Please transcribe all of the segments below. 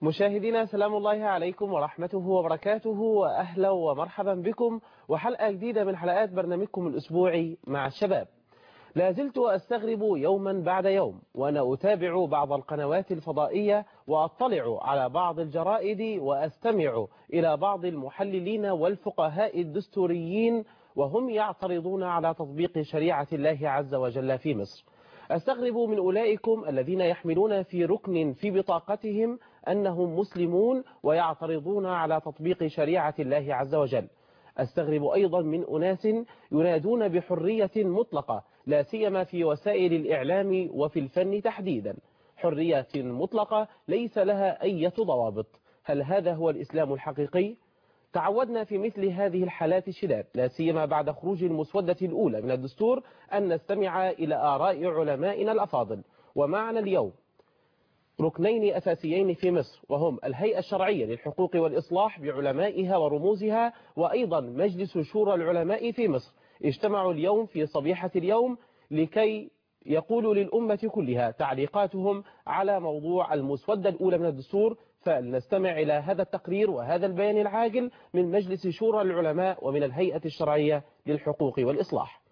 مشاهدينا سلام الله عليكم ورحمته وبركاته وأهلا ومرحبا بكم وحلقة جديدة من حلقات برنامجكم الأسبوعي مع الشباب لا زلت أستغرب يوما بعد يوم وأنا أتابع بعض القنوات الفضائية وأطلع على بعض الجرائد وأستمع إلى بعض المحللين والفقهاء الدستوريين وهم يعترضون على تطبيق شريعة الله عز وجل في مصر أستغرب من أولئكم الذين يحملون في ركن في بطاقتهم أنهم مسلمون ويعترضون على تطبيق شريعة الله عز وجل أستغرب أيضا من أناس ينادون بحرية مطلقة لا سيما في وسائل الإعلام وفي الفن تحديدا حرية مطلقة ليس لها أي ضوابط هل هذا هو الإسلام الحقيقي؟ تعودنا في مثل هذه الحالات الشداد لا سيما بعد خروج المسودة الأولى من الدستور أن نستمع إلى آراء علمائنا الأفاضل ومعنا اليوم ركنين أساسيين في مصر وهم الهيئة الشرعية للحقوق والإصلاح بعلمائها ورموزها وأيضا مجلس شورى العلماء في مصر اجتمعوا اليوم في صبيحة اليوم لكي يقولوا للأمة كلها تعليقاتهم على موضوع المسودة الأولى من الدستور فلنستمع إلى هذا التقرير وهذا البيان العاجل من مجلس شورى العلماء ومن الهيئة الشرعية للحقوق والإصلاح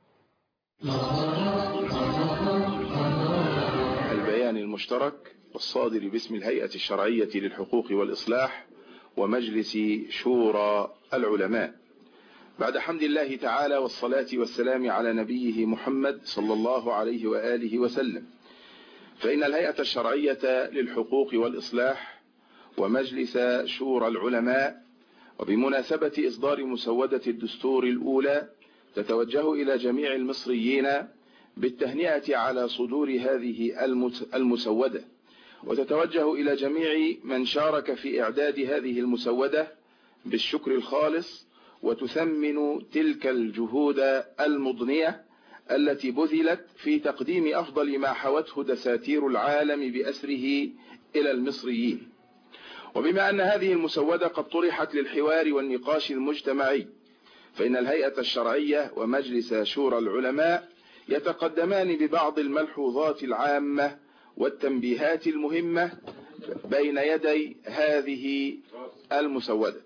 البيان المشترك والصادر باسم الهيئة الشرعية للحقوق والإصلاح ومجلس شورى العلماء بعد حمد الله تعالى والصلاة والسلام على نبيه محمد صلى الله عليه وآله وسلم فإن الهيئة الشرعية للحقوق والإصلاح ومجلس شورى العلماء وبمناسبة إصدار مسودة الدستور الأولى تتوجه إلى جميع المصريين بالتهنئة على صدور هذه المسودة وتتوجه إلى جميع من شارك في إعداد هذه المسودة بالشكر الخالص وتثمن تلك الجهود المضنية التي بذلت في تقديم أفضل ما حوته دساتير العالم بأسره إلى المصريين وبما أن هذه المسودة قد طرحت للحوار والنقاش المجتمعي فإن الهيئة الشرعية ومجلس شورى العلماء يتقدمان ببعض الملحوظات العامة والتنبيهات المهمة بين يدي هذه المسودة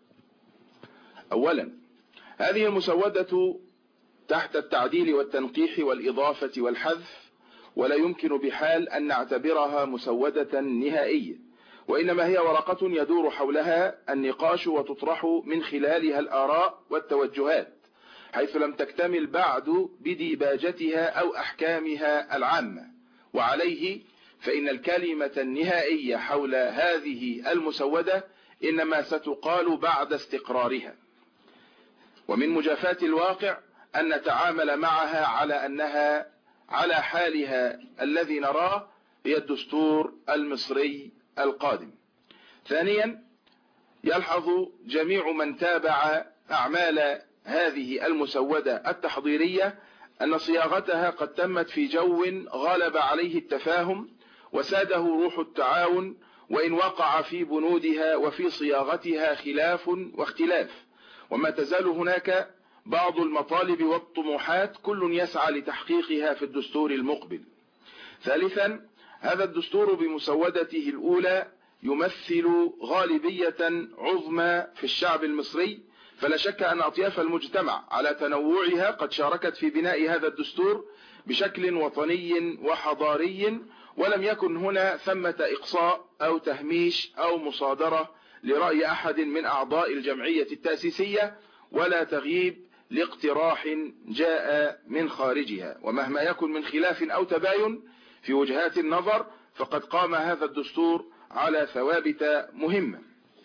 أولا هذه المسودة تحت التعديل والتنقيح والإضافة والحذف ولا يمكن بحال أن نعتبرها مسودة نهائية وإنما هي ورقة يدور حولها النقاش وتطرح من خلالها الآراء والتوجهات حيث لم تكتمل بعد بديباجتها أو أحكامها العامة وعليه فإن الكلمة النهائية حول هذه المسودة إنما ستقال بعد استقرارها ومن مجافات الواقع أن نتعامل معها على أنها على حالها الذي نراه هي الدستور المصري القادم ثانيا يلحظ جميع من تابع أعمال هذه المسودة التحضيرية أن صياغتها قد تمت في جو غلب عليه التفاهم وساده روح التعاون وإن وقع في بنودها وفي صياغتها خلاف واختلاف وما تزال هناك بعض المطالب والطموحات كل يسعى لتحقيقها في الدستور المقبل ثالثا هذا الدستور بمسودته الأولى يمثل غالبية عظمى في الشعب المصري فلا شك أن أطياف المجتمع على تنوعها قد شاركت في بناء هذا الدستور بشكل وطني وحضاري ولم يكن هنا ثمة إقصاء أو تهميش أو مصادرة لرأي أحد من أعضاء الجمعية التأسيسية ولا تغييب لاقتراح جاء من خارجها ومهما يكن من خلاف أو تباين في وجهات النظر فقد قام هذا الدستور على ثوابت مهمة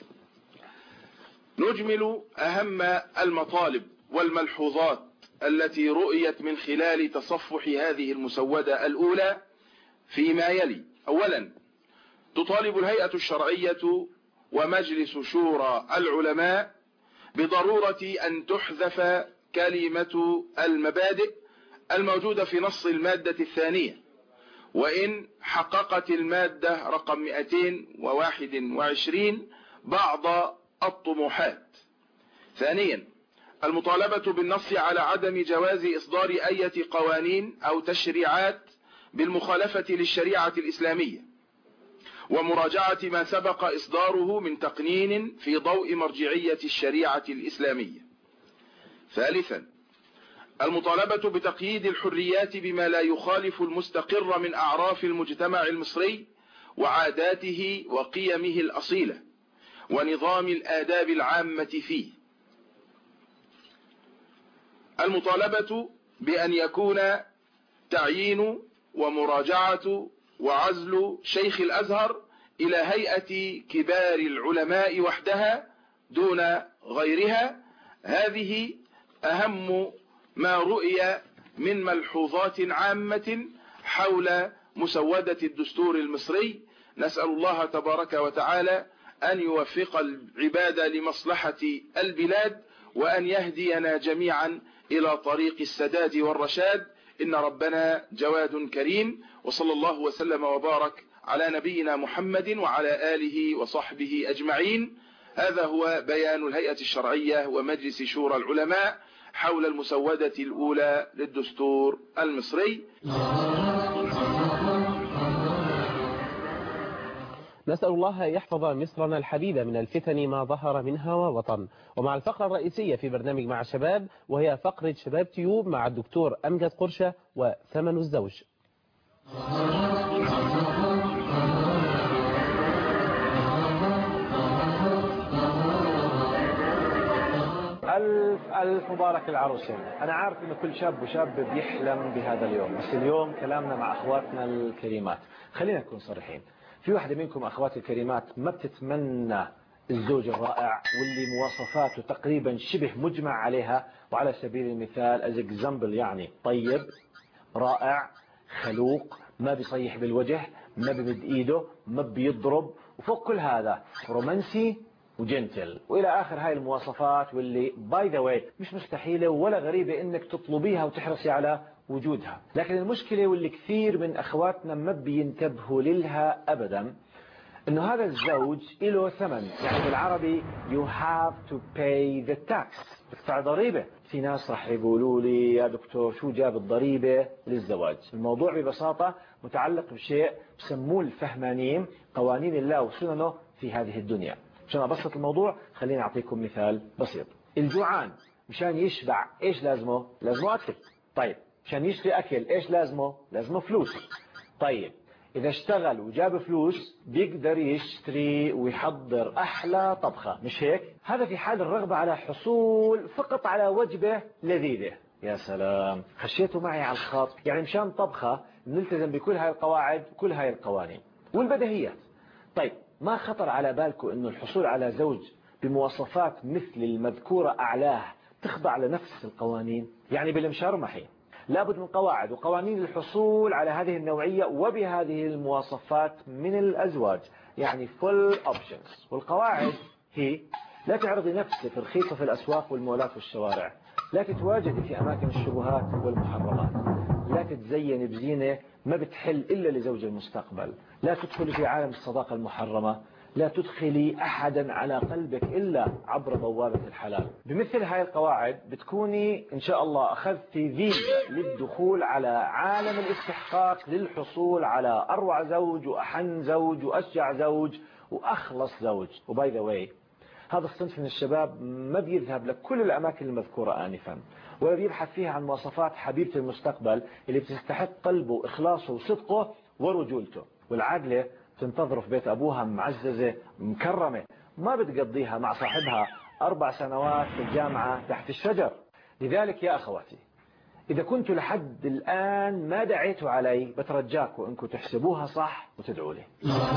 نجمل أهم المطالب والملحوظات التي رؤيت من خلال تصفح هذه المسودة الأولى فيما يلي أولا تطالب الهيئة الشرعية ومجلس شورى العلماء بضرورة أن تحذف كلمة المبادئ الموجودة في نص المادة الثانية وإن حققت المادة رقم 221 بعض الطموحات ثانيا المطالبة بالنص على عدم جواز إصدار أية قوانين أو تشريعات بالمخالفة للشريعة الإسلامية ومراجعة ما سبق إصداره من تقنين في ضوء مرجعية الشريعة الإسلامية ثالثا المطالبة بتقييد الحريات بما لا يخالف المستقر من أعراف المجتمع المصري وعاداته وقيمه الأصيلة ونظام الآداب العامة فيه المطالبة بأن يكون تعيين ومراجعة وعزل شيخ الأزهر إلى هيئة كبار العلماء وحدها دون غيرها هذه أهم ما رؤي من ملحوظات عامة حول مسودة الدستور المصري نسأل الله تبارك وتعالى أن يوفق العباد لمصلحة البلاد وأن يهدينا جميعا إلى طريق السداد والرشاد إن ربنا جواد كريم وصلى الله وسلم وبارك على نبينا محمد وعلى آله وصحبه أجمعين هذا هو بيان الهيئة الشرعية ومجلس شورى العلماء حول المسودة الأولى للدستور المصري نسأل الله يحفظ مصرنا الحبيبة من الفتن ما ظهر منها ووطن ومع الفقرة الرئيسية في برنامج مع الشباب وهي فقرة شباب تيوب مع الدكتور أمجد قرشة وثمن الزوج ألف ألف مبارك العروسين أنا عارف أن كل شاب وشاب بيحلم بهذا اليوم بس اليوم كلامنا مع أخواتنا الكريمات خلينا نكون صريحين في واحدة منكم أخواتي الكريمات ما بتتمنى الزوج الرائع واللي مواصفاته تقريبا شبه مجمع عليها وعلى سبيل المثال از اكزامبل يعني طيب رائع خلوق ما بيصيح بالوجه ما بمد ايده ما بيضرب وفوق كل هذا رومانسي وجنتل والى اخر هاي المواصفات واللي باي ذا واي مش مستحيله ولا غريبه انك تطلبيها وتحرصي على وجودها لكن المشكله واللي كثير من اخواتنا ما بينتبهوا لها ابدا انه هذا الزوج له ثمن يعني بالعربي you have to pay the tax تدفع ضريبة في ناس راح يقولوا لي يا دكتور شو جاب الضريبة للزواج الموضوع ببساطة متعلق بشيء بسموه الفهمانين قوانين الله وسننه في هذه الدنيا عشان أبسط الموضوع خليني أعطيكم مثال بسيط الجوعان مشان يشبع إيش لازمه لازمه أكل طيب مشان يشتري أكل إيش لازمه لازمه فلوس طيب إذا اشتغل وجاب فلوس بيقدر يشتري ويحضر أحلى طبخة مش هيك؟ هذا في حال الرغبة على حصول فقط على وجبة لذيذة يا سلام خشيتوا معي على الخط يعني مشان طبخة نلتزم بكل هاي القواعد وكل هاي القوانين والبديهيات طيب ما خطر على بالكم أنه الحصول على زوج بمواصفات مثل المذكورة أعلاه تخضع لنفس القوانين يعني بالمشرمحي لابد من قواعد وقوانين للحصول على هذه النوعية وبهذه المواصفات من الأزواج يعني full options والقواعد هي لا تعرضي نفسك رخيصة في الأسواق والمولات والشوارع لا تتواجدي في أماكن الشبهات والمحرمات لا تتزيني بزينة ما بتحل إلا لزوج المستقبل لا تدخلي في عالم الصداقة المحرمة لا تدخلي أحدا على قلبك إلا عبر بوابة الحلال بمثل هاي القواعد بتكوني إن شاء الله أخذتي فيزا للدخول على عالم الاستحقاق للحصول على أروع زوج وأحن زوج وأشجع زوج وأخلص زوج وباي ذا واي هذا الصنف من الشباب ما بيذهب لكل الأماكن المذكورة آنفا ولا بيبحث فيها عن مواصفات حبيبة المستقبل اللي بتستحق قلبه وإخلاصه وصدقه ورجولته والعاقلة تنتظره في بيت أبوها معززة مكرمة ما بتقضيها مع صاحبها أربع سنوات في الجامعة تحت الشجر لذلك يا أخواتي إذا كنت لحد الآن ما دعيتوا علي بترجاكم أنكم تحسبوها صح وتدعوا لي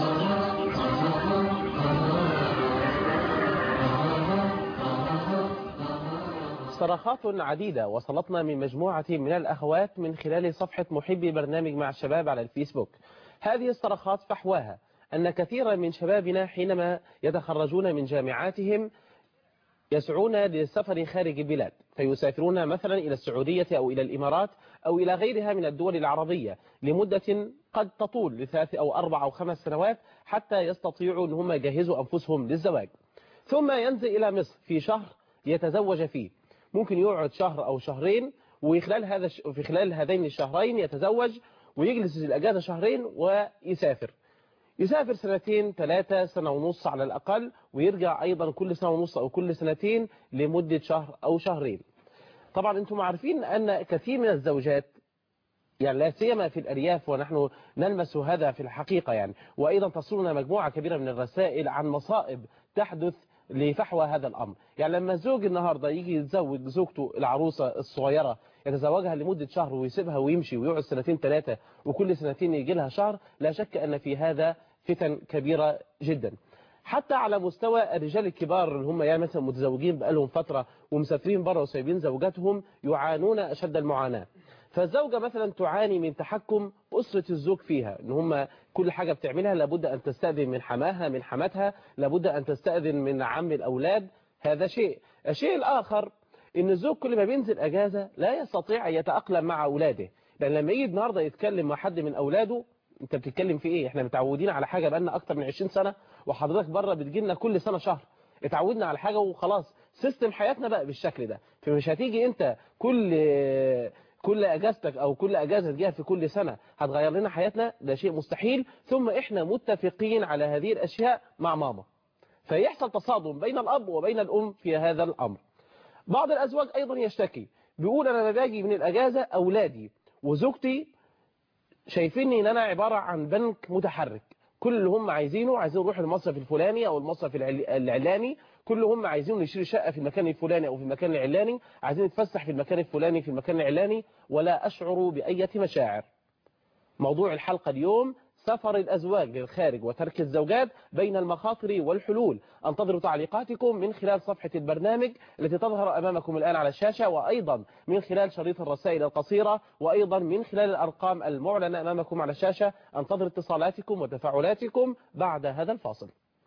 صرخات عديدة وصلتنا من مجموعة من الأخوات من خلال صفحة محبي برنامج مع الشباب على الفيسبوك هذه الصرخات فحواها أن كثيرا من شبابنا حينما يتخرجون من جامعاتهم يسعون للسفر خارج البلاد فيسافرون مثلا إلى السعودية أو إلى الإمارات أو إلى غيرها من الدول العربية لمدة قد تطول لثلاث أو أربع أو خمس سنوات حتى يستطيعوا أن هم يجهزوا أنفسهم للزواج ثم ينزل إلى مصر في شهر يتزوج فيه ممكن يقعد شهر أو شهرين وخلال هذا في خلال هذين الشهرين يتزوج ويجلس الأجازة شهرين ويسافر يسافر سنتين ثلاثة سنة ونص على الأقل ويرجع أيضا كل سنة ونص أو كل سنتين لمدة شهر أو شهرين طبعا أنتم عارفين أن كثير من الزوجات يعني لا سيما في الأرياف ونحن نلمس هذا في الحقيقة يعني وأيضا تصلنا مجموعة كبيرة من الرسائل عن مصائب تحدث لفحوى هذا الأمر يعني لما الزوج النهاردة يجي يتزوج زوجته العروسة الصغيرة يتزوجها لمدة شهر ويسيبها ويمشي ويقعد سنتين ثلاثة وكل سنتين يجي لها شهر لا شك أن في هذا فتن كبيرة جدا حتى على مستوى الرجال الكبار اللي هم يعني مثلا متزوجين بقالهم فترة ومسافرين بره وسايبين زوجاتهم يعانون أشد المعاناة فالزوجة مثلا تعاني من تحكم أسرة الزوج فيها ان هم كل حاجة بتعملها لابد أن تستأذن من حماها من حماتها لابد أن تستأذن من عم الأولاد هذا شيء الشيء الآخر ان الزوج كل ما بينزل أجازة لا يستطيع أن يتأقلم مع أولاده لأن لما يجي النهاردة يتكلم مع حد من أولاده انت بتتكلم في ايه احنا متعودين على حاجة بقالنا اكتر من 20 سنة وحضرتك بره بتجيلنا كل سنة شهر اتعودنا على حاجة وخلاص سيستم حياتنا بقى بالشكل ده فمش هتيجي انت كل كل اجازتك او كل اجازة تجيها في كل سنة هتغير لنا حياتنا ده شيء مستحيل ثم احنا متفقين على هذه الاشياء مع ماما فيحصل تصادم بين الاب وبين الام في هذا الامر بعض الازواج ايضا يشتكي بيقول انا لما باجي من الاجازة اولادي وزوجتي شايفيني ان انا عبارة عن بنك متحرك كل اللي هم عايزينه عايزين نروح المصرف الفلاني او المصرف العلاني كل هم عايزين نشتري شقة في المكان الفلاني او في المكان العلاني عايزين نتفسح في المكان الفلاني في المكان العلاني ولا اشعر باية مشاعر موضوع الحلقة اليوم سفر الأزواج للخارج وترك الزوجات بين المخاطر والحلول انتظروا تعليقاتكم من خلال صفحة البرنامج التي تظهر أمامكم الآن على الشاشة وأيضا من خلال شريط الرسائل القصيرة وأيضا من خلال الأرقام المعلنة أمامكم على الشاشة انتظر اتصالاتكم وتفاعلاتكم بعد هذا الفاصل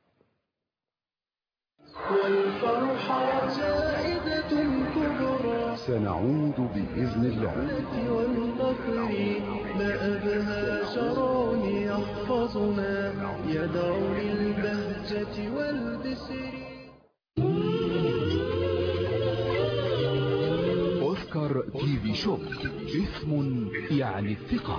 والفرحة زائدة كبرى سنعود بإذن الله والفخر ما أبهى شرع يحفظنا يدعو للبهجة والبسر أوسكار تي في شوب اسم يعني الثقة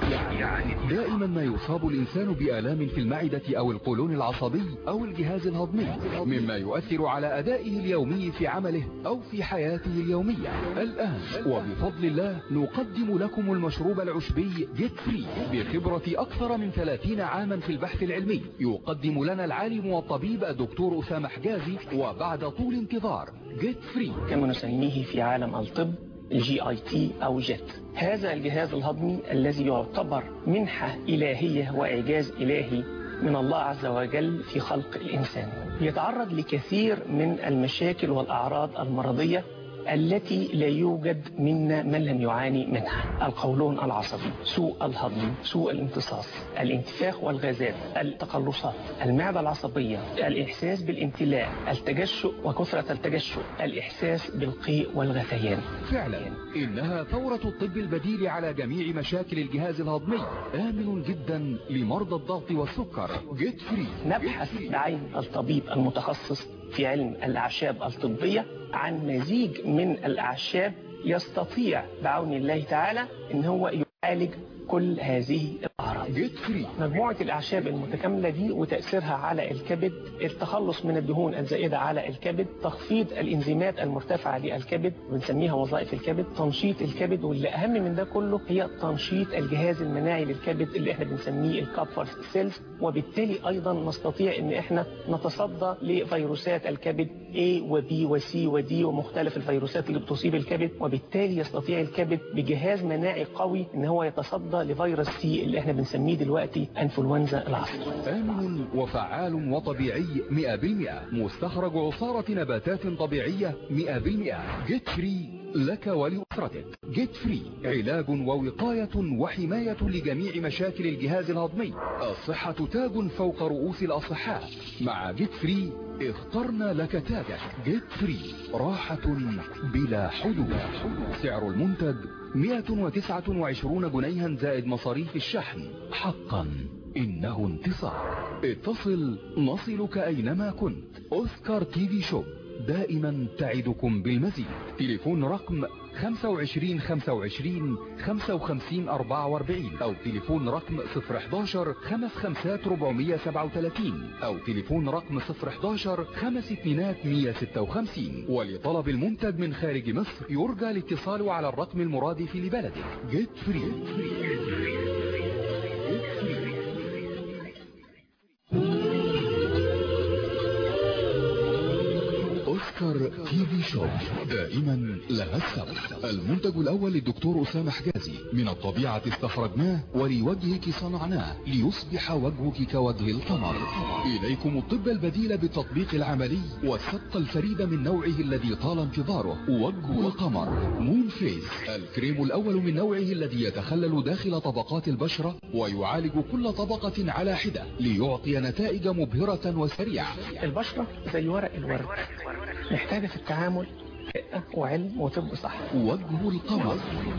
دائما ما يصاب الإنسان بآلام في المعدة أو القولون العصبي أو الجهاز الهضمي مما يؤثر على أدائه اليومي في عمله أو في حياته اليومية الآن وبفضل الله نقدم لكم المشروب العشبي جيت فري بخبرة أكثر من 30 عاما في البحث العلمي يقدم لنا العالم والطبيب الدكتور أسامة حجازي وبعد طول انتظار جيت فري كما نسميه في عالم الطب الجي اي تي او جيت هذا الجهاز الهضمي الذي يعتبر منحة إلهية وإعجاز إلهي من الله عز وجل في خلق الإنسان يتعرض لكثير من المشاكل والأعراض المرضية التي لا يوجد منا من لم يعاني منها القولون العصبي سوء الهضم سوء الامتصاص الانتفاخ والغازات التقلصات المعدة العصبية الإحساس بالامتلاء التجشؤ وكثرة التجشؤ الإحساس بالقيء والغثيان فعلا إنها ثورة الطب البديل على جميع مشاكل الجهاز الهضمي آمن جدا لمرضى الضغط والسكر جيت فري نبحث بعين الطبيب المتخصص في علم الأعشاب الطبية عن مزيج من الأعشاب يستطيع بعون الله تعالى ان هو يعالج كل هذه الأعراض جيت فري مجموعة الأعشاب المتكاملة دي وتأثيرها على الكبد التخلص من الدهون الزائدة على الكبد تخفيض الإنزيمات المرتفعة للكبد بنسميها وظائف الكبد تنشيط الكبد واللي أهم من ده كله هي تنشيط الجهاز المناعي للكبد اللي احنا بنسميه الكابفر سيلز وبالتالي أيضا نستطيع ان احنا نتصدى لفيروسات الكبد A و B و C و D ومختلف الفيروسات اللي بتصيب الكبد وبالتالي يستطيع الكبد بجهاز مناعي قوي ان هو يتصدى لفيروس سي اللي احنا بنسميه دلوقتي انفلونزا العصر آمن وفعال وطبيعي 100% مستخرج عصارة نباتات طبيعية 100% جيت فري لك ولأسرتك جيت فري علاج ووقاية وحماية لجميع مشاكل الجهاز الهضمي الصحة تاج فوق رؤوس الأصحاء مع جيت فري اخترنا لك تاجك جيت فري راحة بلا حدود سعر المنتج 129 جنيها زائد مصاريف الشحن حقا إنه انتصار اتصل نصلك أينما كنت أوسكار تي في شوب دائما تعدكم بالمزيد تليفون رقم 25 25 55 44 أو تليفون رقم 011 55 437 أو تليفون رقم 011 5 اتنينات 156 ولطلب المنتج من خارج مصر يرجى الاتصال على الرقم المرادف لبلدك جيت فري اوسكار تي في شوب دائما لها السبق المنتج الاول للدكتور اسامه حجازي من الطبيعه استخرجناه ولوجهك صنعناه ليصبح وجهك كوجه القمر اليكم الطب البديل بالتطبيق العملي والسبق الفريد من نوعه الذي طال انتظاره وجه القمر مون فيس الكريم الاول من نوعه الذي يتخلل داخل طبقات البشره ويعالج كل طبقه على حده ليعطي نتائج مبهره وسريعه البشرة زي ورق الورد محتاجة في التعامل رقة وعلم وطب صح وجه القمر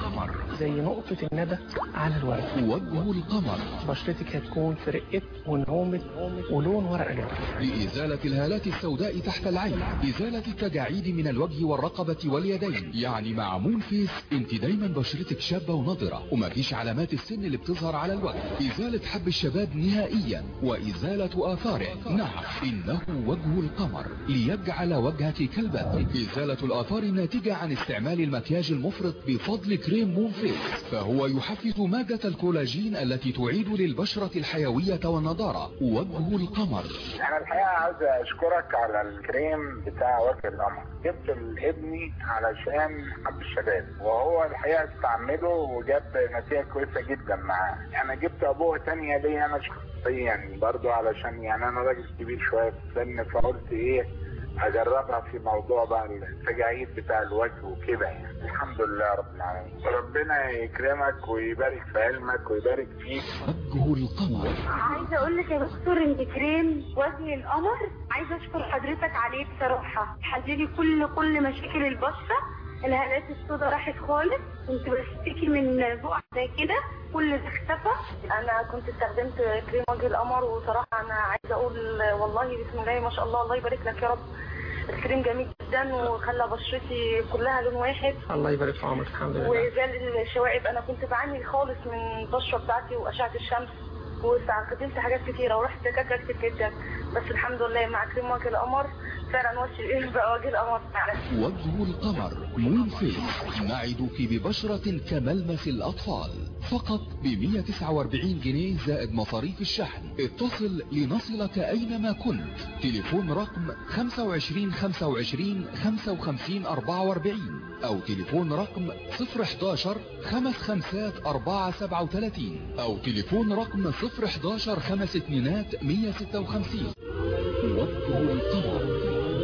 زي نقطة الندى على الورد وجه القمر بشرتك هتكون في رقة ونعومة ولون ورق الورد لإزالة الهالات السوداء تحت العين إزالة التجاعيد من الوجه والرقبة واليدين يعني مع مون فيس انت دايما بشرتك شابة ونضرة ومفيش علامات السن اللي بتظهر على الوجه إزالة حب الشباب نهائيا وإزالة آثاره نعم إنه وجه القمر ليجعل وجهك كالبدر إزالة الآثار الناتجة عن استعمال المكياج المفرط بفضل كريم مون فيس فهو يحفز مادة الكولاجين التي تعيد للبشرة الحيوية والنضارة وجه القمر انا الحقيقه عاوز اشكرك على الكريم بتاع وجه القمر جبت لابني علشان حب الشباب وهو الحقيقه استعمله وجاب نتيجه كويسه جدا معاه انا جبت ابوه تانية ليا انا شخصيا برضو علشان يعني انا راجل كبير شويه في السن فقلت ايه اجربها في موضوع بقى التجاعيد بتاع الوجه وكده يعني الحمد لله رب العالمين ربنا يكرمك ويبارك في علمك ويبارك فيك وجه القمر عايزه اقول لك يا دكتور انت كريم وجه القمر عايزه اشكر حضرتك عليه بصراحه حللي كل كل مشاكل البشره الهالات السوداء راحت خالص كنت بشتكي من بقع زي كده كل ده اختفى انا كنت استخدمت كريم وجه القمر وصراحه انا عايزه اقول والله بسم الله ما شاء الله الله يبارك لك يا رب الكريم جميل جدا وخلى بشرتي كلها لون واحد الله يبارك في عمرك الحمد لله وزال الشوائب انا كنت بعاني خالص من البشره بتاعتي واشعه الشمس واستخدمت حاجات كتيره ورحت دكاتره كتير جدا بس الحمد لله مع كريم وجه القمر فعلا وش ايه بقى وجه القمر فعلا وجه القمر مون فيس نعدك ببشرة كملمس الأطفال فقط ب 149 جنيه زائد مصاريف الشحن اتصل لنصلك أينما كنت تليفون رقم 25 25 55 44 أو تليفون رقم 011 55 437 أو تليفون رقم 011 5 اتنينات 156 وجه القمر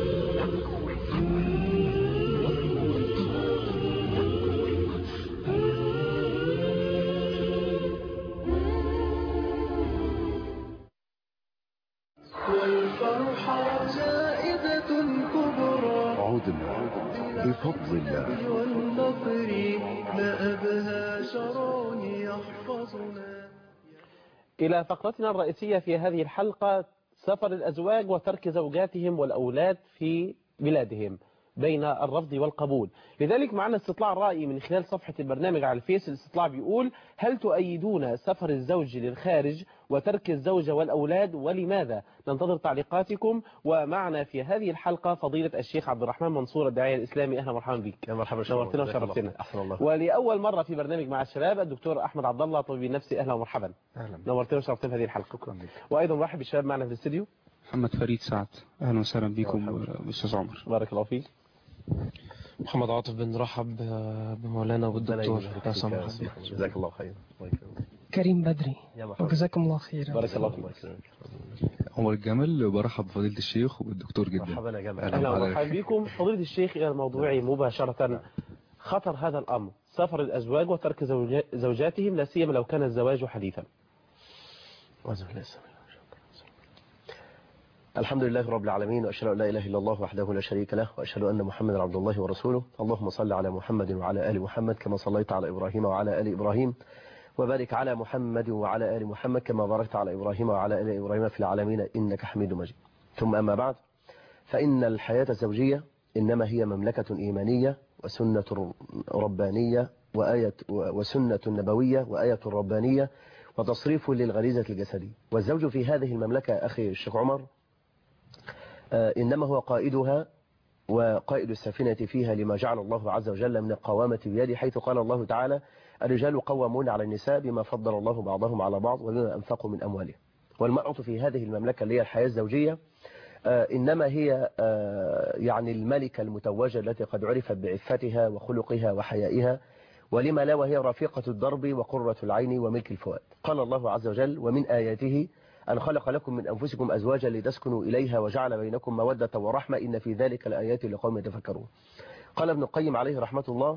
والفرحة زائدة كبرى عدنا بفضل الله والنصر ما أبهى شرع يحفظنا إلى فقرتنا الرئيسية في هذه الحلقة سفر الأزواج وترك زوجاتهم والأولاد في بلادهم بين الرفض والقبول لذلك معنا استطلاع رأي من خلال صفحة البرنامج على الفيس الاستطلاع بيقول هل تؤيدون سفر الزوج للخارج وترك الزوجة والأولاد ولماذا ننتظر تعليقاتكم ومعنا في هذه الحلقة فضيلة الشيخ عبد الرحمن منصور الداعية الإسلامي أهلا ومرحبا بك يا مرحبا نورتنا وشرفتنا احسن الله ولأول مرة في برنامج مع الشباب الدكتور أحمد عبد الله طبيب نفسي أهلا ومرحبا اهلا نورتنا وشرفتنا في هذه الحلقة شكرا وأيضا مرحب بالشباب معنا في الاستديو محمد فريد سعد اهلا وسهلا بكم استاذ عمر بارك الله فيك محمد عاطف بنرحب بمولانا والدكتور حسام جزاك الله خير الله يكرمك. كريم بدري يا مرحبا وجزاكم الله خيرا بارك الله الله فيك يكرمك. عمر الجمل برحب بفضيلة الشيخ وبالدكتور جدا مرحبا يا جماعه أهلا ومرحبا بكم فضيلة الشيخ إلى الموضوع مباشرة خطر هذا الأمر سفر الأزواج وترك زوجا- زوجاتهم لا سيما لو كان الزواج حديثا أعوذ بالله السميع الحمد لله رب العالمين وأشهد أن لا إله إلا الله وحده لا شريك له وأشهد أن محمدا عبد الله ورسوله اللهم صل على محمد وعلى آل محمد كما صليت على إبراهيم وعلى آل إبراهيم وبارك على محمد وعلى آل محمد كما باركت على إبراهيم وعلى آل إبراهيم في العالمين إنك حميد مجيد ثم أما بعد فإن الحياة الزوجية إنما هي مملكة إيمانية وسنة ربانية وآية وسنة نبوية وآية ربانية وتصريف للغريزة الجسدية والزوج في هذه المملكة أخي الشيخ عمر إنما هو قائدها وقائد السفينة فيها لما جعل الله عز وجل من القوامة بيده حيث قال الله تعالى الرجال قوامون على النساء بما فضل الله بعضهم على بعض وبما أنفقوا من أموالهم والمرأة في هذه المملكة اللي هي الحياة الزوجية إنما هي يعني الملكة المتوجة التي قد عرفت بعفتها وخلقها وحيائها ولما لا وهي رفيقة الدرب وقرة العين وملك الفؤاد قال الله عز وجل ومن آياته أن خلق لكم من أنفسكم أزواجا لتسكنوا إليها وجعل بينكم مودة ورحمة إن في ذلك لآيات لقوم يتفكرون قال ابن القيم عليه رحمة الله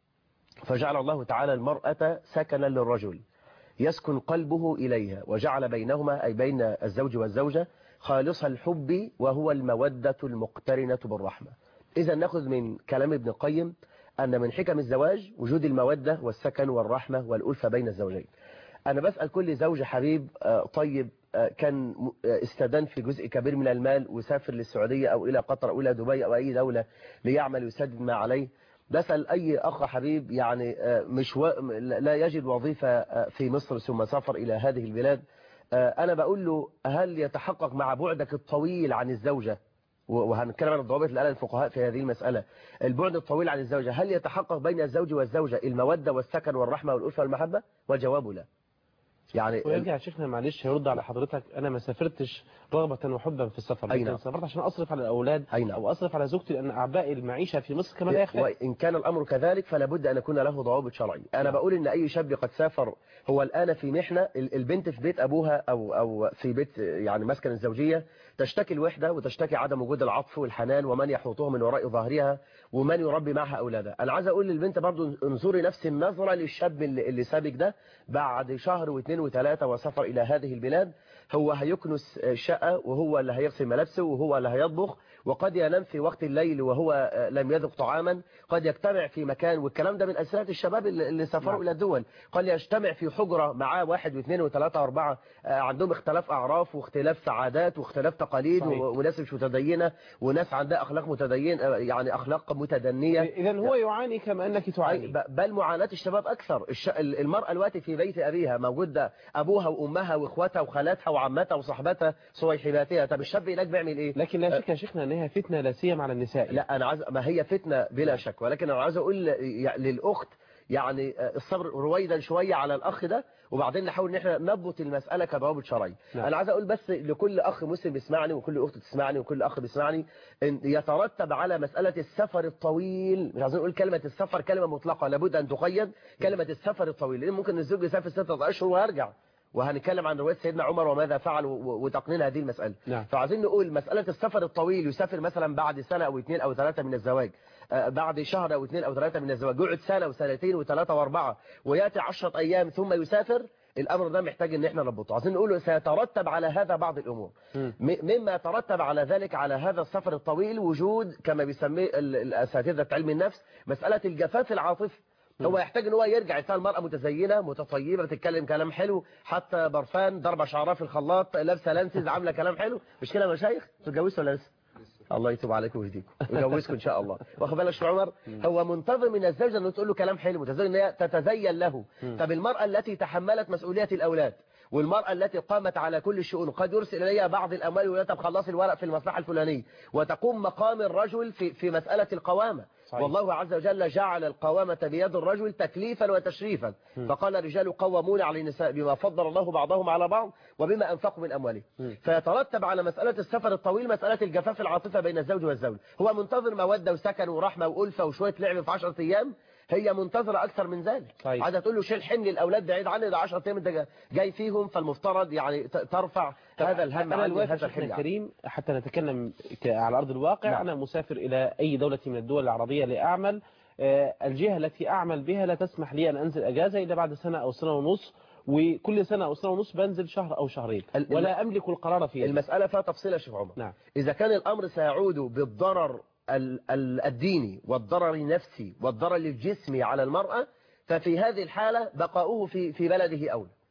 فجعل الله تعالى المرأة سكنا للرجل يسكن قلبه إليها وجعل بينهما أي بين الزوج والزوجة خالص الحب وهو المودة المقترنة بالرحمة إذا نأخذ من كلام ابن القيم أن من حكم الزواج وجود المودة والسكن والرحمة والألفة بين الزوجين أنا بسأل كل زوج حبيب طيب كان استدان في جزء كبير من المال وسافر للسعودية أو إلى قطر أو إلى دبي أو أي دولة ليعمل ويسدد ما عليه بسأل أي أخ حبيب يعني مش و... لا يجد وظيفة في مصر ثم سافر إلى هذه البلاد أنا بقول له هل يتحقق مع بعدك الطويل عن الزوجة وهنتكلم عن الضوابط اللي قالها الفقهاء في هذه المسألة البعد الطويل عن الزوجة هل يتحقق بين الزوج والزوجة المودة والسكن والرحمة والألفة والمحبة والجواب لا يعني ويرجع شيخنا معلش هيرد على حضرتك انا ما سافرتش رغبة وحبا في السفر أي لكن سافرت عشان اصرف على الاولاد أي او اصرف على زوجتي لان اعباء المعيشة في مصر كما لا يخفى وان كان الامر كذلك فلا بد ان يكون له ضوابط شرعيه انا بقول ان اي شاب قد سافر هو الان في محنه البنت في بيت ابوها او او في بيت يعني مسكن الزوجيه تشتكي الوحده وتشتكي عدم وجود العطف والحنان ومن يحوطها من وراء ظهرها ومن يربي معها اولادها انا عايز اقول للبنت برضو انظري نفس النظره للشاب اللي, اللي سابك ده بعد شهر واثنين وثلاثه وسفر الى هذه البلاد هو هيكنس شقه وهو اللي هيغسل ملابسه وهو اللي هيطبخ وقد ينام في وقت الليل وهو لم يذق طعاما قد يجتمع في مكان والكلام ده من أسئلة الشباب اللي سافروا نعم. إلى الدول قد يجتمع في حجرة معاه واحد واثنين وثلاثة واربعة عندهم اختلاف أعراف واختلاف عادات واختلاف تقاليد صحيح. وناس مش متدينة وناس عندها أخلاق متدين يعني أخلاق متدنية إذا هو يعاني كما أنك تعاني بل معاناة الشباب أكثر المرأة الوقت في بيت أبيها موجودة أبوها وأمها وإخواتها وخالاتها وعمتها وصحبتها صويحباتها طب الشاب هناك بيعمل إيه لكن لا شك يا شيخنا أنها فتنة لا سيما على النساء لا أنا عايز ما هي فتنة بلا شك ولكن أنا عايز أقول للأخت يعني الصبر رويدا شوية على الأخ ده وبعدين نحاول ان احنا نضبط المسألة كضوابط شرعية نعم. انا عايز اقول بس لكل اخ مسلم بيسمعني وكل اخت تسمعني وكل اخ بيسمعني ان يترتب على مسألة السفر الطويل مش عايزين نقول كلمة السفر كلمة مطلقة لابد ان تقيد كلمة السفر الطويل لان ممكن الزوج يسافر ستة اشهر ويرجع وهنتكلم عن رواية سيدنا عمر وماذا فعل وتقنين هذه المسألة نعم. فعايزين نقول مسألة السفر الطويل يسافر مثلا بعد سنة أو اثنين أو ثلاثة من الزواج بعد شهر أو اثنين أو ثلاثة من الزواج يقعد سنة وسنتين وثلاثة واربعة ويأتي عشرة أيام ثم يسافر الأمر ده محتاج ان احنا نربطه عايزين نقول سيترتب على هذا بعض الأمور مما يترتب على ذلك على هذا السفر الطويل وجود كما بيسميه الأساتذة علم النفس مسألة الجفاف العاطفي هو يحتاج ان هو يرجع يلاقي المرأة متزينة متطيبة بتتكلم كلام حلو حتى برفان ضربة شعرها في الخلاط لابسه لانسز عامله كلام حلو مش كده يا مشايخ تتجوزوا ولا لسه الله يتوب عليكم ويهديكم ويجوزكم ان شاء الله واخد بالك يا عمر هو منتظر من الزوجه انه تقول له كلام حلو متزوج ان هي تتزين له طب المرأة التي تحملت مسؤولية الاولاد والمرأة التي قامت على كل الشؤون قد يرسل إليها بعض الأموال ويقول طب خلصي الورق في المصلحة الفلانية وتقوم مقام الرجل في, في مسألة القوامة صحيح. والله عز وجل جعل القوامة بيد الرجل تكليفا وتشريفا م. فقال الرجال قوامون على النساء بما فضل الله بعضهم على بعض وبما أنفقوا من أموالهم فيترتب على مسألة السفر الطويل مسألة الجفاف العاطفة بين الزوج والزوج هو منتظر مودة وسكن ورحمة وألفة وشوية لعب في 10 أيام هي منتظرة أكثر من ذلك طيب. عايزة تقول له شيل حمل الأولاد بعيد عني ده 10 أيام أنت جاي فيهم فالمفترض يعني ترفع هذا الهم أنا عني الوقت هذا شيخنا الحمل الكريم حتى نتكلم ك- على أرض الواقع نعم. أنا مسافر إلى أي دولة من الدول العربية لأعمل آه، الجهة التي أعمل بها لا تسمح لي أن أنزل أجازة إلا بعد سنة أو سنة ونص وكل سنة أو سنة ونص بنزل شهر أو شهرين ال- ولا أملك القرار فيها المسألة فيها تفصيل يا شيخ عمر نعم إذا كان الأمر سيعود بالضرر ال- ال- الديني والضرر النفسي والضرر الجسمي على المرأة ففي هذه الحالة بقاؤه في في بلده أولى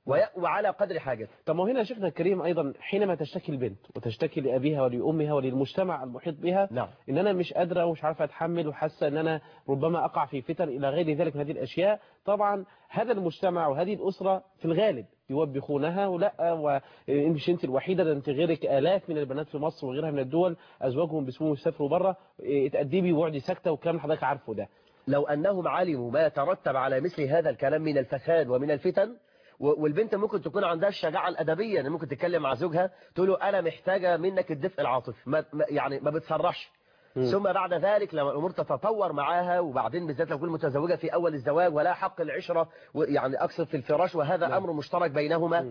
وي- وعلى قدر حاجته طب ما هو هنا يا شيخنا الكريم ايضا حينما تشتكي البنت وتشتكي لابيها ولامها وللمجتمع المحيط بها نعم. ان انا مش قادره ومش عارفه اتحمل وحاسه ان انا ربما اقع في فتن الى غير ذلك من هذه الاشياء طبعا هذا المجتمع وهذه الاسره في الغالب يوبخونها ولا ومش انت الوحيده ده انت غيرك الاف من البنات في مصر وغيرها من الدول ازواجهم بيسموهم يسافروا بره اتأدبي وعدي ساكته والكلام اللي حضرتك عارفه ده لو أنهم علموا ما يترتب على مثل هذا الكلام من الفساد ومن الفتن و- والبنت ممكن تكون عندها الشجاعة الأدبية إن ممكن تتكلم مع زوجها تقول له أنا محتاجة منك الدفء العاطفي ما ما- يعني ما بتصرحش ثم بعد ذلك لما الأمور تتطور معاها وبعدين بالذات لو تكون متزوجة في أول الزواج ولا حق العشرة و- يعني أقصد في الفراش وهذا أمر مشترك بينهما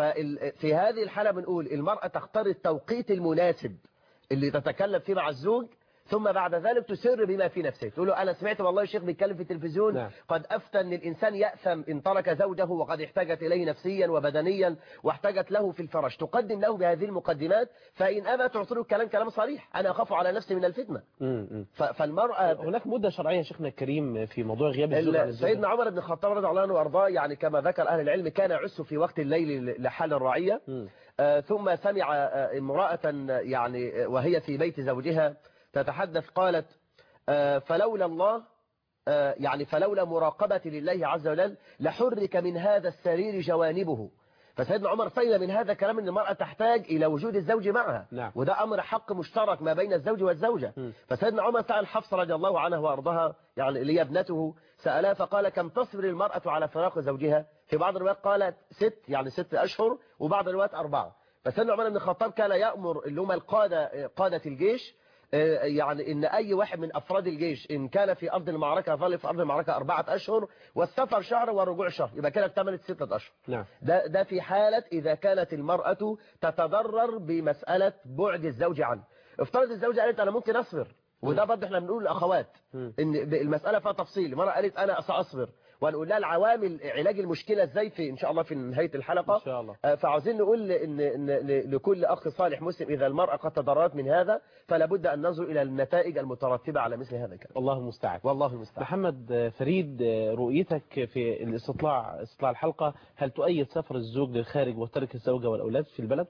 ففي هذه الحالة بنقول المرأة تختار التوقيت المناسب اللي تتكلم فيه مع الزوج ثم بعد ذلك تسر بما في نفسه تقول له أنا سمعت والله الشيخ بيتكلم في التلفزيون نعم. قد أفتى أن الإنسان يأثم إن ترك زوجه وقد احتاجت إليه نفسيا وبدنيا واحتاجت له في الفرش تقدم له بهذه المقدمات فإن أبى تعطي له الكلام كلام صريح أنا أخاف على نفسي من الفتنة م- ف- فالمرأة م. هناك مده شرعيه يا شيخنا الكريم في موضوع غياب الزوج عن ال- الزوجه سيدنا عمر بن الخطاب رضي الله عنه وارضاه يعني كما ذكر اهل العلم كان يعس في وقت الليل لحال الرعيه م. آه، ثم سمع آه، امراه يعني آه، وهي في بيت زوجها تتحدث قالت آه، فلولا الله آه، يعني فلولا مراقبة لله عز وجل لحرك من هذا السرير جوانبه فسيدنا عمر فهم من هذا كلام ان المرأة تحتاج إلى وجود الزوج معها نعم. وده أمر حق مشترك ما بين الزوج والزوجة م. فسيدنا عمر سأل حفصة رضي الله عنها وأرضها يعني اللي هي ابنته سألها فقال كم تصبر المرأة على فراق زوجها في بعض الروايات قالت ست يعني ست أشهر وبعض الروايات أربعة فسيدنا عمر بن الخطاب كان يأمر اللي هم القادة قادة الجيش آه، يعني ان اي واحد من افراد الجيش ان كان في ارض المعركة ظل في ارض المعركة اربعة اشهر والسفر شهر والرجوع شهر يبقى كده اكتملت ستة اشهر نعم ده, ده في حالة إذا كانت المرأة تتضرر بمسألة بعد الزوج عنه افترض الزوجة قالت أنا ممكن أصبر وده برضه احنا بنقول للأخوات مم. إن المسألة فيها تفصيل المرأة قالت أنا سأصبر وهنقول لها العوامل علاج المشكلة ازاي في إن شاء الله في نهاية الحلقة إن شاء الله. آه، فعاوزين نقول إن, إن ل- لكل أخ صالح مسلم إذا المرأة قد تضررت من هذا فلا بد أن ننظر إلى النتائج المترتبة على مثل هذا الكلام والله المستعان والله المستعان محمد فريد رؤيتك في الاستطلاع استطلاع الحلقة هل تؤيد سفر الزوج للخارج وترك الزوجة والأولاد في البلد؟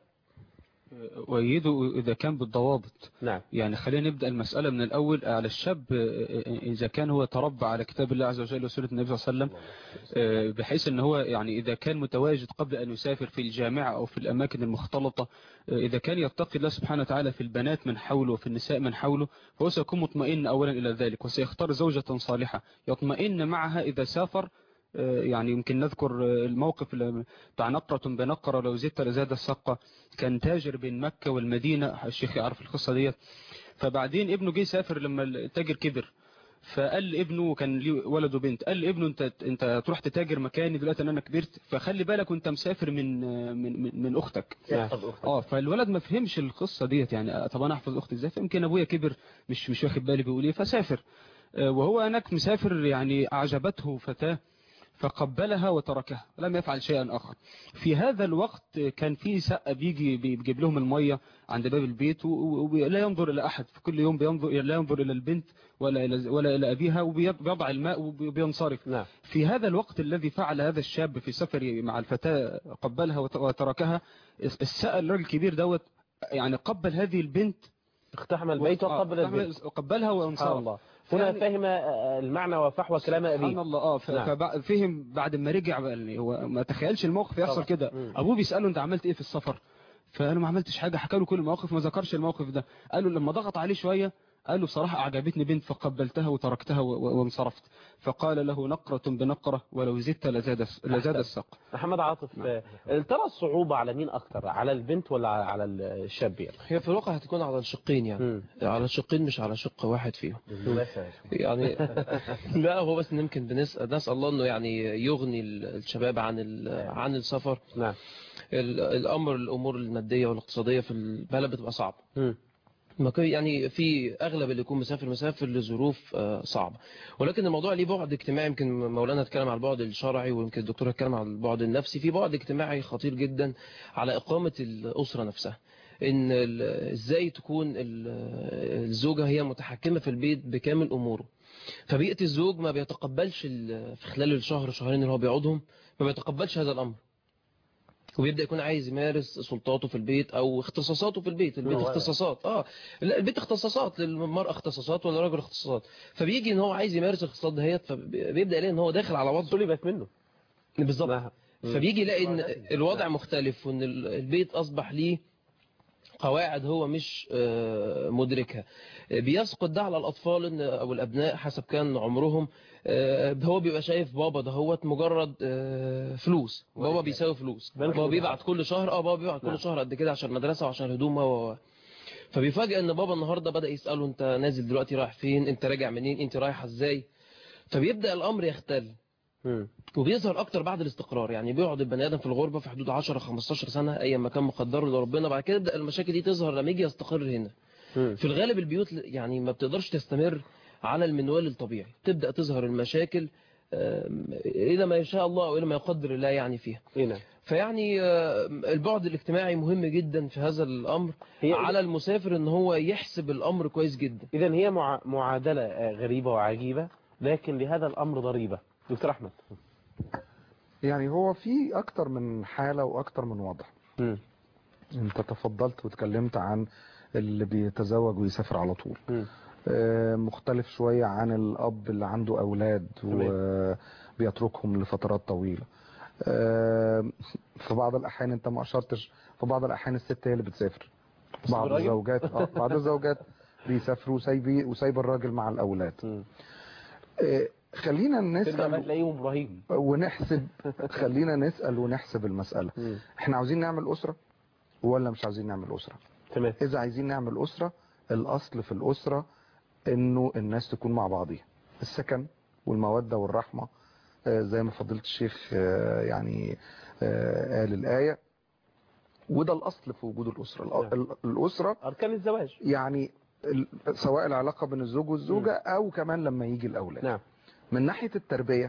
ويده إذا كان بالضوابط نعم يعني خلينا نبدأ المسألة من الأول على الشاب إذا كان هو تربى على كتاب الله عز وجل وسنة النبي صلى الله عليه وسلم بحيث أن هو يعني إذا كان متواجد قبل أن يسافر في الجامعة أو في الأماكن المختلطة إذا كان يتقي الله سبحانه وتعالى في البنات من حوله وفي النساء من حوله فهو سيكون مطمئن أولا إلى ذلك وسيختار زوجة صالحة يطمئن معها إذا سافر يعني يمكن نذكر الموقف اللي بتاع نقرة بنقرة لو زدت لزاد السقة كان تاجر بين مكة والمدينة الشيخ يعرف القصة ديت فبعدين ابنه جه سافر لما التاجر كبر فقال لابنه كان ليه ولد وبنت قال لابنه انت انت تروح تتاجر مكاني دلوقتي ان انا كبرت فخلي بالك وانت مسافر من من من, من اختك يحفظ أختك. اه فالولد ما فهمش القصه ديت يعني طب انا احفظ اختي ازاي فيمكن ابويا كبر مش مش واخد بالي بيقول ايه فسافر آه، وهو هناك مسافر يعني اعجبته فتاه فقبلها وتركها لم يفعل شيئا آخر في هذا الوقت كان في سقة بيجي بيجيب لهم المية عند باب البيت و- ولا ينظر إلى أحد في كل يوم بينظر لا ينظر إلى البنت ولا إلى ولا إلى أبيها وبيضع الماء وبينصرف نعم في هذا الوقت الذي فعل هذا الشاب في سفره مع الفتاة قبلها وت- وتركها السقة الراجل الكبير دوت يعني قبل هذه البنت اقتحم البيت آه، وقبل البيت قبلها سبحان وانصرف الله هنا يعني- فهم آه، المعنى وفحوى كلام سبحان أبيه الله اه ف- نعم. فبع- فهم بعد ما رجع بقى يعني هو ما تخيلش الموقف يحصل طبعا. كده مم. ابوه بيساله انت عملت ايه في السفر فانا ما عملتش حاجه حكى له كل المواقف ما ذكرش الموقف ده قال له لما ضغط عليه شويه قال له بصراحه اعجبتني بنت فقبلتها وتركتها و- و- وانصرفت فقال له نقره بنقره ولو زدت لزاد لزاد السق محمد عاطف آه، ترى الصعوبة على مين أكتر على البنت ولا على على الشاب يعني؟ هي في الواقع هتكون على الشقين يعني مم. على الشقين مش على شق واحد فيهم بالمناسبة. يعني لا هو بس يمكن بنسأل نسأل الله انه يعني يغني الشباب عن ال- عن السفر نعم ال- الامر الامور الماديه والاقتصاديه في البلد بتبقى صعبه مم. ما كان- يعني في اغلب اللي يكون مسافر مسافر لظروف آه، صعبه ولكن الموضوع ليه بعد اجتماعي يمكن مولانا اتكلم على البعد الشرعي ويمكن الدكتور اتكلم على البعد النفسي في بعد اجتماعي خطير جدا على اقامه الاسره نفسها ان ال- ازاي تكون ال- الزوجه هي متحكمه في البيت بكامل اموره فبيئه الزوج ما بيتقبلش ال- في خلال الشهر شهرين اللي هو بيقعدهم ما بيتقبلش هذا الامر وبيبدا يكون عايز يمارس سلطاته في البيت او اختصاصاته في البيت البيت هو- اختصاصات اه لا البيت اختصاصات للمراه اختصاصات والراجل اختصاصات فبيجي ان هو عايز يمارس الاختصاصات دهيت فبيبدا يلاقي ان هو داخل على وضع سلبت منه بالظبط نعم. فبيجي يلاقي ان الوضع مختلف وان ال- البيت اصبح ليه قواعد هو مش آه، مدركها آه، بيسقط ده على الاطفال إن- او الابناء حسب كان عمرهم آه، هو بيبقى شايف بابا دهوت مجرد آه، فلوس بابا بيساوي فلوس بنك بابا بيبعت كل شهر اه بابا بيبعت نعم. كل شهر قد كده عشان المدرسه وعشان الهدوم و و- فبيفاجئ ان بابا النهارده بدا يساله انت نازل دلوقتي رايح فين انت راجع منين انت رايحه ازاي فبيبدا الامر يختل مم. وبيظهر اكتر بعد الاستقرار يعني بيقعد البني ادم في الغربه في حدود 10 15 سنه اي ما كان مقدره لربنا بعد كده يبدا المشاكل دي تظهر لما يجي يستقر هنا مم. في الغالب البيوت يعني ما بتقدرش تستمر على المنوال الطبيعي تبدا تظهر المشاكل آم، الى ما يشاء الله او الى ما يقدر الله يعني فيها إيه نعم. فيعني آه، البعد الاجتماعي مهم جدا في هذا الامر هي- على المسافر ان هو يحسب الامر كويس جدا إذا هي مع... معادلة آه، غريبة وعجيبة لكن لهذا الأمر ضريبة دكتور أحمد يعني هو في اكتر من حالة واكتر من وضع مم. انت تفضلت وتكلمت عن اللي بيتزوج ويسافر على طول مم. آه، مختلف شوية عن الأب اللي عنده أولاد تمام. وبيتركهم لفترات طويلة آه، في بعض الأحيان أنت ما أشرتش في بعض الأحيان الست هي اللي بتسافر بعض الراجل؟ الزوجات آه، بعض الزوجات بيسافروا وسايبي وسايب الراجل مع الأولاد مم. آه، خلينا ترجع بقى نسأل تلاقيهم إبراهيم ونحسب خلينا نسأل ونحسب المسألة مم. احنا عاوزين نعمل أسرة ولا مش عاوزين نعمل أسرة تمام إذا عايزين نعمل أسرة الأصل في الأسرة إنه الناس تكون مع بعضيها السكن والمودة والرحمة آه، زي ما فضيلة الشيخ آه، يعني آه، قال الآية وده الأصل في وجود الأسرة الأ- ال- الأسرة أركان الزواج يعني ال- سواء العلاقة بين الزوج والزوجة أو كمان لما يجي الأولاد نعم من ناحية التربية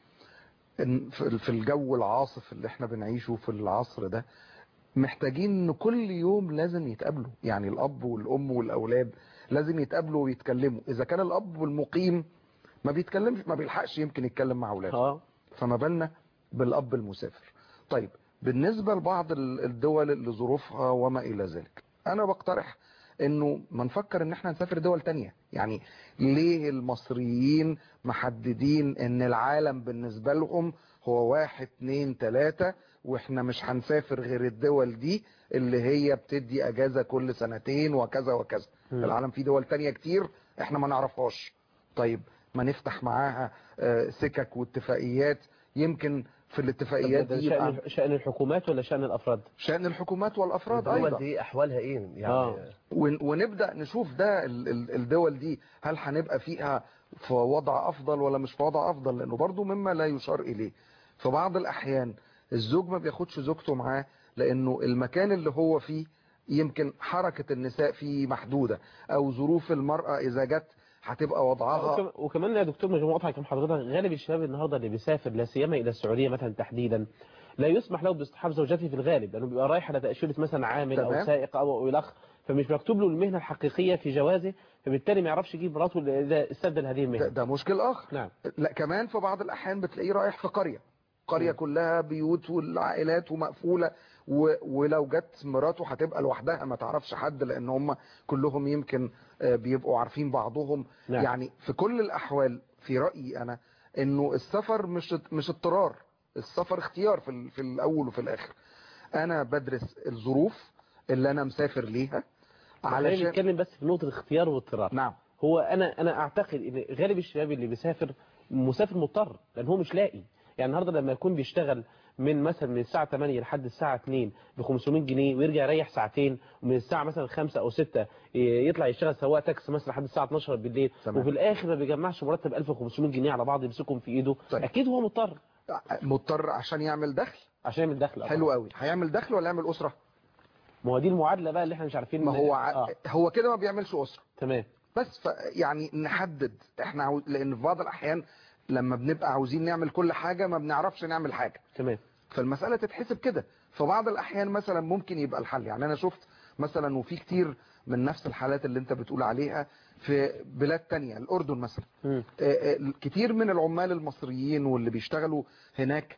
إن في في الجو العاصف اللي احنا بنعيشه في العصر ده محتاجين ان كل يوم لازم يتقابلوا يعني الاب والام والاولاد لازم يتقابلوا ويتكلموا اذا كان الاب المقيم ما بيتكلمش ما بيلحقش يمكن يتكلم مع اولاده اه فما بالنا بالاب المسافر طيب بالنسبة لبعض ال- الدول اللي ظروفها وما الى ذلك انا بقترح انه ما نفكر ان احنا نسافر دول تانية يعني ليه المصريين محددين ان العالم بالنسبة لهم هو واحد اتنين تلاتة واحنا مش هنسافر غير الدول دي اللي هي بتدي اجازة كل سنتين وكذا وكذا مم. العالم فيه دول تانية كتير احنا ما نعرفهاش طيب ما نفتح معاها آه، سكك واتفاقيات يمكن في الاتفاقيات ده دي يبقى شأن شأن الحكومات ولا شأن الأفراد شأن الحكومات والافراد الدول ايضا دي احوالها ايه يعني آه. ون- ونبدأ نشوف ده ال- ال- الدول دي هل هنبقى فيها في وضع أفضل ولا مش في وضع أفضل لأنه برضو مما لا يشار إليه في بعض الأحيان الزوج ما بياخدش زوجته معاه لأنه المكان اللي هو فيه يمكن حركة النساء فيه محدودة أو ظروف المرأة إذا جت هتبقى وضعها وكم- وكمان يا دكتور مش مقاطعة كم حضرتك غالب الشباب النهارده اللي بيسافر لا سيما الى السعوديه مثلا تحديدا لا يسمح له باصطحاب زوجته في الغالب لانه بيبقى رايح على تاشيره مثلا عامل او تمام. سائق او او الخ فمش مكتوب له المهنه الحقيقيه في جوازه فبالتالي ما يعرفش يجيب مراته إلا اذا استبدل هذه ده, المهنه ده مشكل آخر نعم لا كمان في بعض الأحيان بتلاقيه رايح في قرية قرية كلها بيوت والعائلات ومقفولة و... ولو جت مراته هتبقى لوحدها ما تعرفش حد لأن هم كلهم يمكن آه، بيبقوا عارفين بعضهم نعم. يعني في كل الأحوال في رأيي أنا إنه السفر مش مش اضطرار السفر اختيار في, ال... في الأول وفي الآخر أنا بدرس الظروف اللي أنا مسافر ليها علشان علشان نتكلم بس في نقطه الاختيار والاضطرار نعم هو انا انا اعتقد ان غالب الشباب اللي بيسافر مسافر مضطر لان هو مش لاقي يعني النهارده لما يكون بيشتغل من مثلا من الساعه 8 لحد الساعه 2 ب 500 جنيه ويرجع يريح ساعتين ومن الساعه مثلا 5 او 6 يطلع يشتغل سواق تاكسي مثلا لحد الساعه 12 بالليل تمام. وفي الاخر ما بيجمعش مرتب 1500 جنيه على بعض يمسكهم في ايده طيب. اكيد هو مضطر مضطر عشان يعمل دخل عشان يعمل دخل حلو قوي هيعمل دخل ولا يعمل أسرة ما هو دي المعادله بقى اللي احنا مش عارفين ما هو ع... آه. هو كده ما بيعملش أسرة تمام بس ف يعني نحدد احنا عاوز... لان في بعض الاحيان لما بنبقى عاوزين نعمل كل حاجة ما بنعرفش نعمل حاجة تمام فالمسألة تتحسب كده في بعض الاحيان مثلا ممكن يبقى الحل يعني انا شفت مثلا وفي كتير من نفس الحالات اللي انت بتقول عليها في بلاد تانية الاردن مثلا مم. آه، آه، كتير من العمال المصريين واللي بيشتغلوا هناك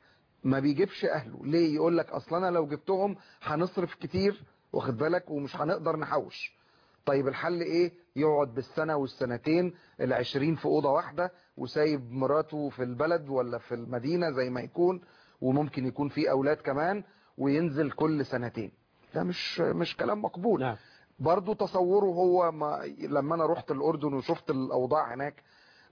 ما بيجيبش اهله ليه يقول لك اصل انا لو جبتهم هنصرف كتير واخد بالك ومش هنقدر نحوش طيب الحل ايه يقعد بالسنة والسنتين العشرين في اوضة واحدة وسايب مراته في البلد ولا في المدينة زي ما يكون وممكن يكون في اولاد كمان وينزل كل سنتين ده مش مش كلام مقبول نعم. برضو تصوره هو ما لما انا رحت الاردن وشفت الاوضاع هناك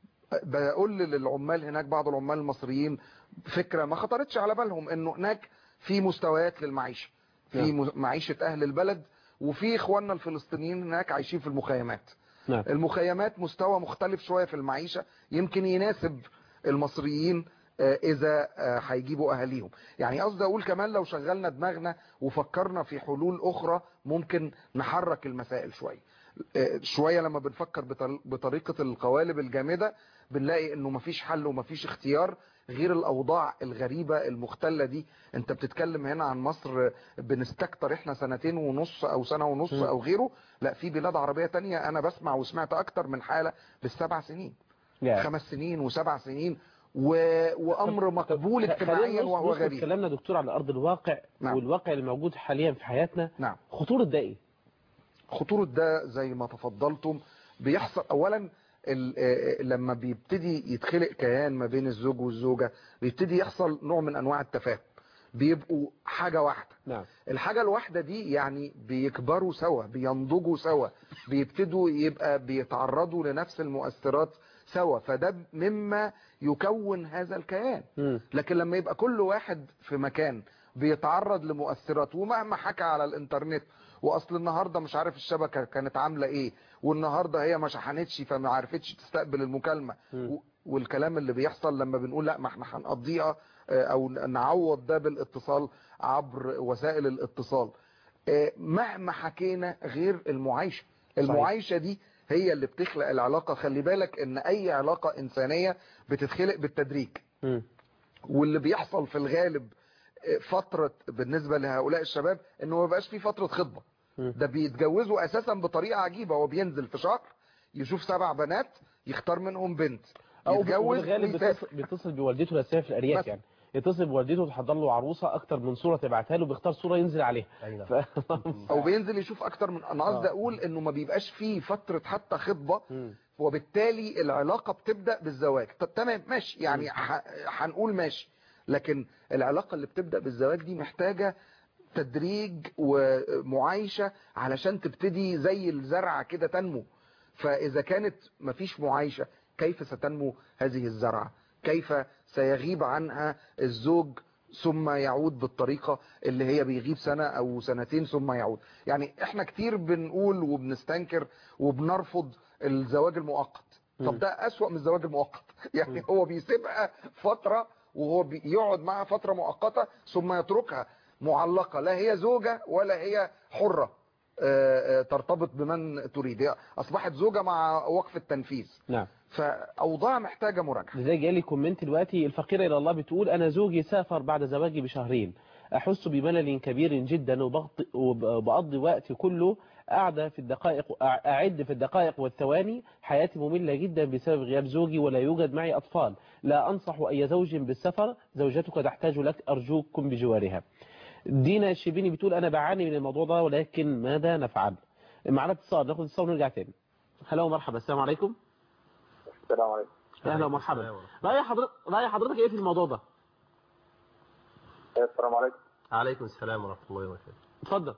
بقول للعمال هناك بعض العمال المصريين فكرة ما خطرتش على بالهم انه هناك في مستويات للمعيشة في نعم. م- معيشة اهل البلد وفي اخواننا الفلسطينيين هناك عايشين في المخيمات نعم. المخيمات مستوى مختلف شوية في المعيشة يمكن يناسب المصريين آه، اذا آه، هيجيبوا اهاليهم يعني قصدي اقول كمان لو شغلنا دماغنا وفكرنا في حلول اخرى ممكن نحرك المسائل شوية آه، شوية لما بنفكر بطر- بطريقة القوالب الجامدة بنلاقي انه مفيش حل ومفيش اختيار غير الاوضاع الغريبة المختلة دي انت بتتكلم هنا عن مصر بنستكتر احنا سنتين ونص او سنة ونص م. او غيره لا في بلاد عربية تانية انا بسمع وسمعت اكتر من حالة بالسبع سنين يا. خمس سنين وسبع سنين و... وامر مقبول خلينا اجتماعيا نص- وهو نص غريب كلامنا دكتور على ارض الواقع نعم. والواقع اللي موجود حاليا في حياتنا نعم خطورة ده ايه خطورة ده زي ما تفضلتم بيحصل اولا ال- آه، لما بيبتدي يتخلق كيان ما بين الزوج والزوجة بيبتدي يحصل نوع من انواع التفاهم بيبقوا حاجة واحدة نعم الحاجة الواحدة دي يعني بيكبروا سوا بينضجوا سوا بيبتدوا يبقى بيتعرضوا لنفس المؤثرات سوا فده مما يكون هذا الكيان مم. لكن لما يبقى كل واحد في مكان بيتعرض لمؤثرات ومهما حكى على الانترنت واصل النهارده مش عارف الشبكه كانت عامله ايه والنهارده هي ما شحنتش فما عرفتش تستقبل المكالمه مم. و- والكلام اللي بيحصل لما بنقول لا ما احنا هنقضيها آه، او نعوض ده بالاتصال عبر وسائل الاتصال آه، مهما حكينا غير المعايشه المعايشه دي هي اللي بتخلق العلاقه خلي بالك ان اي علاقه انسانيه بتتخلق بالتدريج مم. واللي بيحصل في الغالب آه، فترة بالنسبة لهؤلاء الشباب انه ما بقاش في فترة خطبة مم. ده بيتجوزوا اساسا بطريقة عجيبة هو بينزل في شهر يشوف سبع بنات يختار منهم بنت او يتجوز بالغالب ويسافر. بيتصل, بيتصل بوالدته الاساسيه في الارياف بس. يعني يتصل بوالدته وتحضر له عروسه اكتر من صوره تبعتها له بيختار صوره ينزل عليها أي نعم. ف... او بينزل يشوف اكتر من انا قصدي آه. اقول انه ما بيبقاش فيه فترة حتى خطبة مم. وبالتالي العلاقة بتبدأ بالزواج طب تمام ماشي يعني ح- هنقول ماشي لكن العلاقة اللي بتبدأ بالزواج دي محتاجة تدريج ومعايشة علشان تبتدي زي الزرعة كده تنمو فإذا كانت مفيش معايشة كيف ستنمو هذه الزرعة كيف سيغيب عنها الزوج ثم يعود بالطريقة اللي هي بيغيب سنة أو سنتين ثم يعود يعني احنا كتير بنقول وبنستنكر وبنرفض الزواج المؤقت مم. طب ده أسوأ من الزواج المؤقت يعني هو بيسيبها فترة وهو بيقعد معها فترة مؤقتة ثم يتركها معلقة لا هي زوجة ولا هي حرة آه، آه، ترتبط بمن تريد هي أصبحت زوجة مع وقف التنفيذ نعم فأوضاع محتاجة مراجعة لذلك جالي كومنت دلوقتي الفقيرة إلى الله بتقول أنا زوجي سافر بعد زواجي بشهرين أحس بملل كبير جدا وبغط- وبقضي وقتي كله قاعدة في الدقائق أعد في الدقائق والثواني حياتي مملة جدا بسبب غياب زوجي ولا يوجد معي أطفال لا أنصح أي زوج بالسفر زوجتك تحتاج لك أرجوكم بجوارها دينا الشبيني بتقول أنا بعاني من الموضوع ده ولكن ماذا نفعل معنا اتصال ناخد اتصال ونرجع تاني هلا ومرحبا السلام عليكم السلام عليكم اهلا ومرحبا راي حضرتك راي حضرتك ايه في الموضوع ده السلام عليكم عليكم السلام ورحمة الله وبركاته اتفضل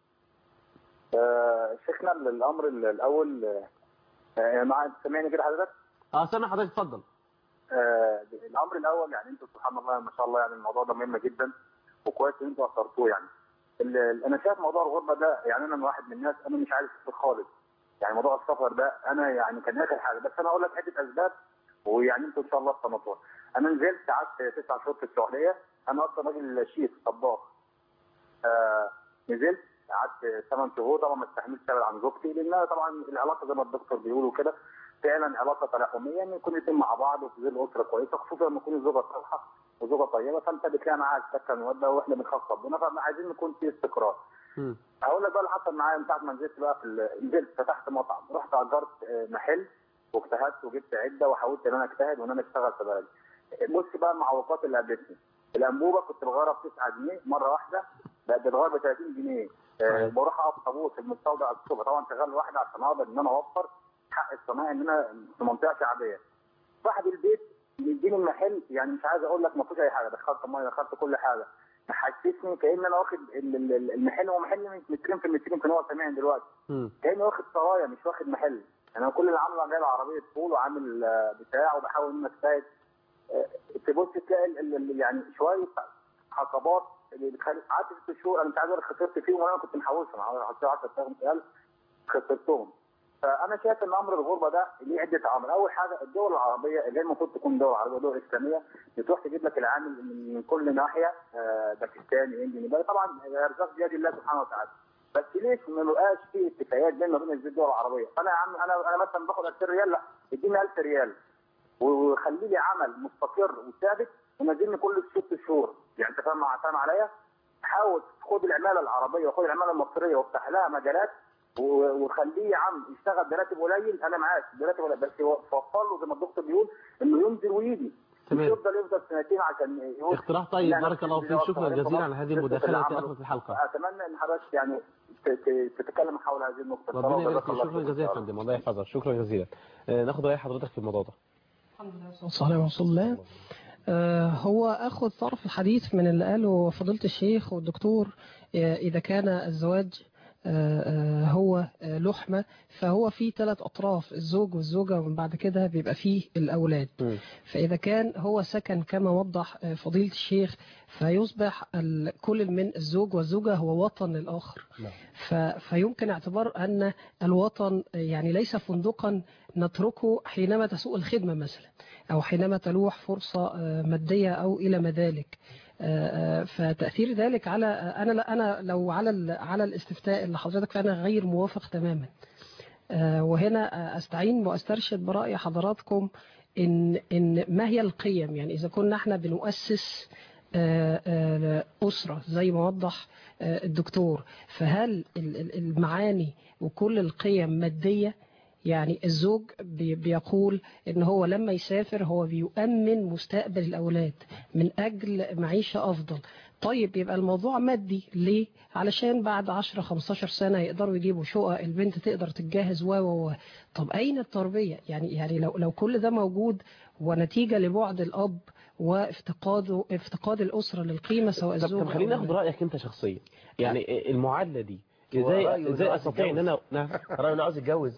آه، شيخنا الامر الاول آه، مع سامعني كده حضرتك اه سامع حضرتك اتفضل آه، الامر الاول يعني انتوا سبحان الله ما شاء الله يعني الموضوع ده مهم جدا وكويس ان انتوا اثرتوه يعني ال- ال- انا شايف موضوع الغربه ده يعني انا من واحد من الناس انا مش عايز اسافر خالص يعني موضوع السفر ده انا يعني كان اخر حاجه بس انا اقول لك عده اسباب ويعني انتوا ان شاء الله تنطوا انا نزلت قعدت تسع شهور في السعوديه انا اصلا راجل شيف طباخ آه نزلت قعدت ثمان شهور طبعا ما استحملتش ابعد عن زوجتي لانها طبعا العلاقه زي ما الدكتور بيقولوا كده فعلا علاقه تلاحميه ان يكون الاثنين مع بعض وفي ظل اسره كويسه خصوصا لما تكون الزوجه صالحه وزوجه طيبه فانت بتلاقي معاها السكن والده واحنا بنخاف ربنا فعايزين نكون في استقرار. مم. هقول لك بقى اللي حصل معايا من ساعه ما نزلت بقى في ال- نزلت فتحت مطعم رحت اجرت آه، محل واجتهدت وجبت عده وحاولت ان انا اجتهد وان انا اشتغل في بلدي. بص بقى المعوقات اللي قابلتني الانبوبه كنت بغيرها ب 9 جنيه مره واحده بقت بتغير ب 30 جنيه آه، بروح اقف طابور في المستودع الصبح طبعا شغال لوحدي عشان اقدر ان انا اوفر حق الصناعي ان انا في منطقه شعبيه صاحب البيت بيديني المحل يعني مش عايز اقول لك ما فيهوش اي حاجه دخلت ميه دخلت كل حاجه محسسني كان انا واخد ال- ال- ال- المحل هو محل من مترين في مترين كان هو سامعني دلوقتي كاني واخد سرايا مش واخد محل انا كل اللي عامله جايب عربيه فول وعامل آه، بتاع وبحاول ان انا اجتهد آه، تبص تلاقي ال- ال- يعني شويه عقبات اللي بتخلي قعدت ست شهور انا مش عايز اقول لك خسرت فيهم وانا كنت محوشهم حوالي 10000 خسرتهم فانا شايف ان امر الغربه ده ليه عده عوامل اول حاجه الدول العربيه اللي هي المفروض تكون دول عربيه دول اسلاميه بتروح تجيب لك العامل من من كل ناحيه آه، باكستاني هندي نيبالي طبعا الارزاق بيد الله سبحانه وتعالى بس ليش ما بقاش في اتفاقيات بيننا وبين الدول العربيه فانا يا عم انا انا مثلا باخد 2000 ريال لا اديني 1000 ريال وخلي لي عمل مستقر وثابت ونزلني كل ست شهور يعني انت فاهم فاهم عليا حاول خد العماله العربيه وخد العماله المصريه وافتح لها مجالات و- وخليه يا عم يشتغل براتب قليل انا معاك براتب قليل بس وفر له زي ما الدكتور بيقول انه ينزل ويجي مش تمام. يفضل يفضل سنتين عشان يقول اقتراح طيب لا، بارك الله فيك نفس شكرا الجزء جزيلا على هذه المداخلة التي العمل. أخذت الحلقة اتمنى ان حضرتك يعني ت- ت- تتكلم حول هذه النقطه ربنا يبارك جزاك فيك الله شكرا خير. جزيلا يا فندم الله يحفظك شكرا جزيلا آه، ناخد رأي حضرتك في الموضوع ده صلى الله عليه وسلم آه، هو أخذ طرف الحديث من اللي قاله فضيلة الشيخ والدكتور آه، إذا كان الزواج آه، آه، هو آه، لحمة فهو في ثلاث أطراف الزوج والزوجة ومن بعد كده بيبقى فيه الأولاد فإذا كان هو سكن كما وضح آه، فضيلة الشيخ فيصبح ال- كل من الزوج والزوجة هو وطن للآخر ف- فيمكن اعتبار أن الوطن يعني ليس فندقا نتركه حينما تسوء الخدمة مثلا أو حينما تلوح فرصة آه، مادية أو إلى ما ذلك آه، آه، فتأثير ذلك على آه، أنا لا- أنا لو على ال- على الاستفتاء اللي حضرتك فأنا غير موافق تماما آه، وهنا آه، أستعين وأسترشد برأي حضراتكم إن إن ما هي القيم يعني إذا كنا احنا بنؤسس آه، آه، أسرة زي ما وضح آه، الدكتور فهل ال- ال- المعاني وكل القيم مادية يعني الزوج بي- بيقول ان هو لما يسافر هو بيؤمن مستقبل الاولاد من اجل معيشة افضل طيب يبقى الموضوع مادي ليه علشان بعد 10 15 سنة يقدروا يجيبوا شقق البنت تقدر تتجهز و و و طب اين التربية يعني يعني لو لو كل ده موجود ونتيجة لبعد الاب وافتقاده افتقاد الاسرة للقيمة سواء طب, الزوج طب أو خلينا ناخد الأولاد. رأيك أنت شخصيا يعني المعادلة دي هو ازاي رأيه إنه ازاي عايز استطيع ان انا يتجوز. نعم رأيه إنه عاوز يتجوز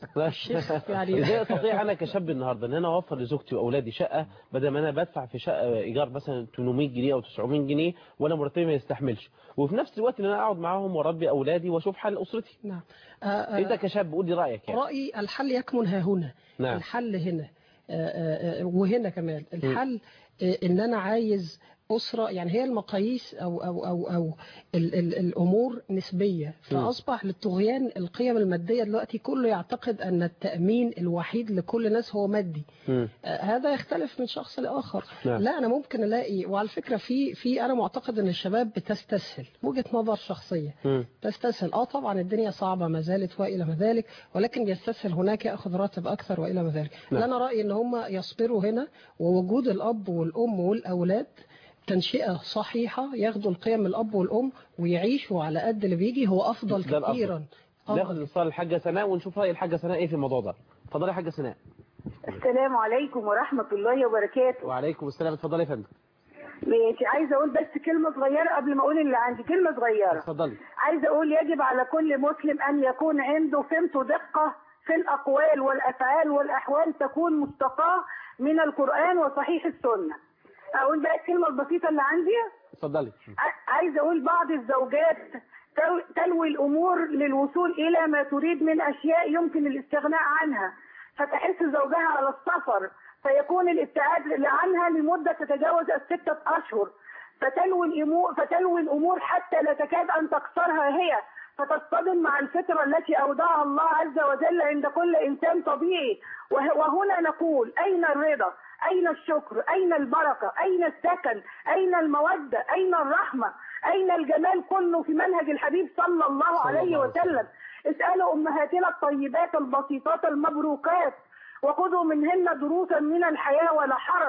يعني- ازاي استطيع انا كشاب النهارده ان انا اوفر لزوجتي واولادي شقه بدل ما انا بدفع في شقه ايجار مثلا 800 جنيه او 900 جنيه وانا مرتبي ما يستحملش وفي نفس الوقت ان انا اقعد معاهم واربي اولادي واشوف حال اسرتي نعم آه، آه، انت كشاب قول لي رايك يعني رأيي الحل يكمن ها هنا نعم. الحل هنا آه، آه، آه، وهنا كمان الحل آه، ان انا عايز أسرة يعني هي المقاييس أو أو أو أو ال ال الأمور نسبية فأصبح للطغيان القيم المادية دلوقتي كله يعتقد أن التأمين الوحيد لكل الناس هو مادي مم. آه، هذا يختلف من شخص لآخر نعم. لا أنا ممكن ألاقي وعلى فكرة في في أنا معتقد أن الشباب بتستسهل وجهة نظر شخصية مم. تستسهل اه طبعا الدنيا صعبة ما زالت والى ما ذلك ولكن بيستسهل هناك ياخذ راتب اكثر والى ما ذلك نعم. لا انا رايي ان هم يصبروا هنا ووجود الاب والام والاولاد تنشئة صحيحة ياخدوا القيم من الاب والام ويعيشوا على قد اللي بيجي هو افضل ده الأفضل. كثيرا ناخد اتصال الحاجه سناء ونشوف راي الحاجه سناء ايه في الموضوع ده اتفضلي يا حاجه سناء السلام عليكم ورحمة الله وبركاته وعليكم السلام اتفضلي يا فندم ماشي عايزة أقول بس كلمة صغيرة قبل ما أقول اللي عندي كلمة صغيرة اتفضلي عايزة أقول يجب على كل مسلم أن يكون عنده فهمت دقة في الأقوال والأفعال والأحوال تكون مستقاة من القرآن وصحيح السنة أقول بقى الكلمة البسيطة اللي عندي اتفضلي ع- عايزة أقول بعض الزوجات تل- تلوي الأمور للوصول إلى ما تريد من أشياء يمكن الاستغناء عنها فتحس زوجها على السفر فيكون الابتعاد عنها لمدة تتجاوز الستة أشهر فتلوي الأمور فتلوي الأمور حتى لا تكاد أن تكسرها هي فتصطدم مع الفطرة التي أودعها الله عز وجل عند كل إنسان طبيعي وه- وهنا نقول أين الرضا أين الشكر أين البركة أين السكن أين المودة أين الرحمة أين الجمال كله في منهج الحبيب صلى الله عليه وسلم اسألوا أمهاتنا الطيبات البسيطات المبروكات وخذوا منهن دروسا من الحياة ولا حرج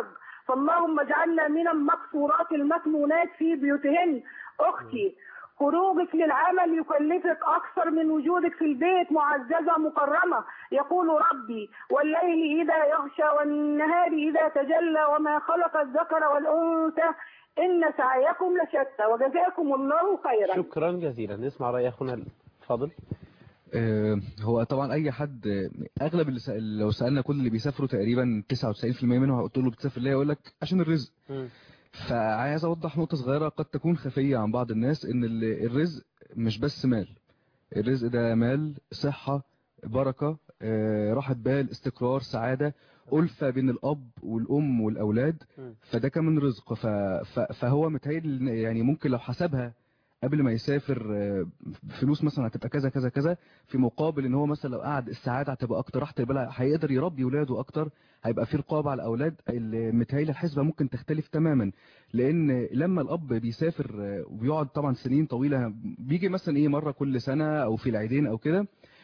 فاللهم اجعلنا من المقصورات المكنونات في بيوتهن أختي خروجك للعمل يكلفك أكثر من وجودك في البيت معززة مكرمة يقول ربي والليل إذا يغشى والنهار إذا تجلى وما خلق الذكر والأنثى إن سعيكم لشتى وجزاكم الله خيرا شكرا جزيلا نسمع رأي أخونا الفاضل آه، هو طبعا اي حد آه، اغلب اللي سأل لو سالنا كل اللي بيسافروا تقريبا 99% منهم قلت له بتسافر ليه يقول لك عشان الرزق فعايز اوضح نقطه صغيره قد تكون خفيه عن بعض الناس ان ال- الرزق مش بس مال الرزق ده مال صحه بركه آه، راحه بال استقرار سعاده ألفة بين الأب والأم والأولاد فده كمان رزق ف... ف... فهو متهيألي إن يعني ممكن لو حسبها قبل ما يسافر آه، فلوس مثلا هتبقى كذا كذا كذا في مقابل ان هو مثلا لو قعد السعاده هتبقى اكتر راحه البال هيقدر يربي ولاده اكتر هيبقى في رقابه على الاولاد اللي متهيألي الحسبه ممكن تختلف تماما لان لما الاب بيسافر آه، وبيقعد طبعا سنين طويله بيجي مثلا ايه مره كل سنه او في العيدين او كده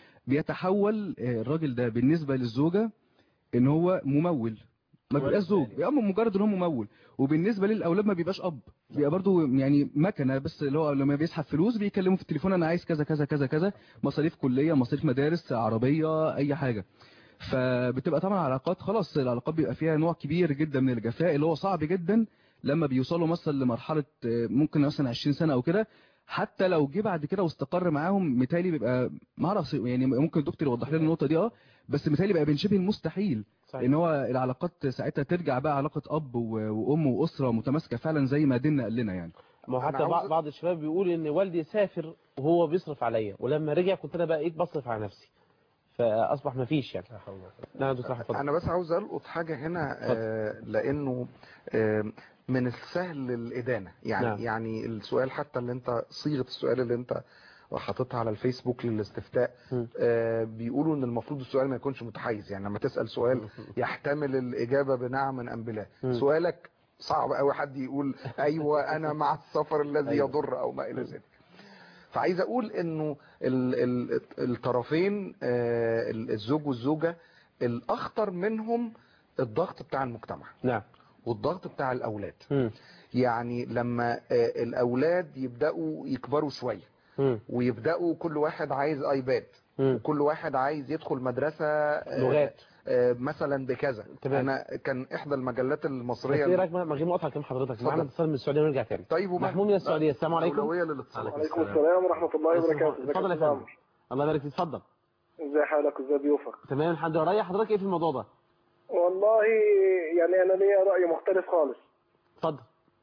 بيتحول آه، الراجل ده بالنسبه للزوجه ان هو ممول ما بيبقاش زوج يا اما مجرد ان هو ممول وبالنسبه للاولاد ما بيبقاش اب بيبقى برضو يعني مكنه بس اللي هو لما بيسحب فلوس بيكلمه في التليفون انا عايز كذا كذا كذا كذا مصاريف كليه مصاريف مدارس عربيه اي حاجه فبتبقى طبعا علاقات خلاص العلاقات بيبقى فيها نوع كبير جدا من الجفاء اللي هو صعب جدا لما بيوصلوا مثلا لمرحله آه، ممكن مثلا 20 سنه او كده حتى لو جه بعد كده واستقر معاهم متهيألي بيبقى ما اعرفش يعني ممكن الدكتور يوضح لنا النقطه دي اه بس متهيألي بقى بين شبه المستحيل صحيح. ان هو العلاقات ساعتها ترجع بقى علاقه اب و- وام واسره متماسكه فعلا زي ما ديننا قال لنا يعني ما هو أنا حتى عاوز- بعض بعض الشباب بيقول ان والدي سافر وهو بيصرف عليا ولما رجع كنت انا بقيت بصرف على نفسي فاصبح ما فيش يعني نعم دكتور أحمد، اتفضل انا بس عاوز القط حاجه هنا آه لانه آه من السهل الادانه يعني نعم. نعم. يعني السؤال حتى اللي انت صيغه السؤال اللي انت حاططها على الفيسبوك للاستفتاء آه بيقولوا ان المفروض السؤال ما يكونش متحيز يعني لما تسال سؤال يحتمل الاجابه بنعم ام بلا مم. سؤالك صعب قوي حد يقول ايوه انا مع السفر الذي أيوة. يضر او ما الى ذلك فعايز اقول انه ال ال الطرفين آه، الزوج والزوجة الاخطر منهم الضغط بتاع المجتمع نعم والضغط بتاع الاولاد مم. يعني لما آه، الاولاد يبداوا يكبروا شوية مم. ويبداوا كل واحد عايز ايباد مم. وكل واحد عايز يدخل مدرسة آه، لغات. آه، مثلا بكذا تمام. انا كان احدى المجلات بس المصرية ايه رايك ما ما اجي مقطع كلام حضرتك اتفضل. معانا اتصال من السعوديه ونرجع تاني طيب وما- محمود من السعوديه السلام عليكم أولوية للاتصال. عليكم السلام ورحمة الله وبركاته ازيك اتفضل يا أستاذ فندم عمرو؟ الله يبارك فيك اتفضل ازي حالك وازي ضيوفك تمام الحمد لله راي حضرتك ايه في الموضوع ده والله يعني انا ليا رأي مختلف خالص اتفضل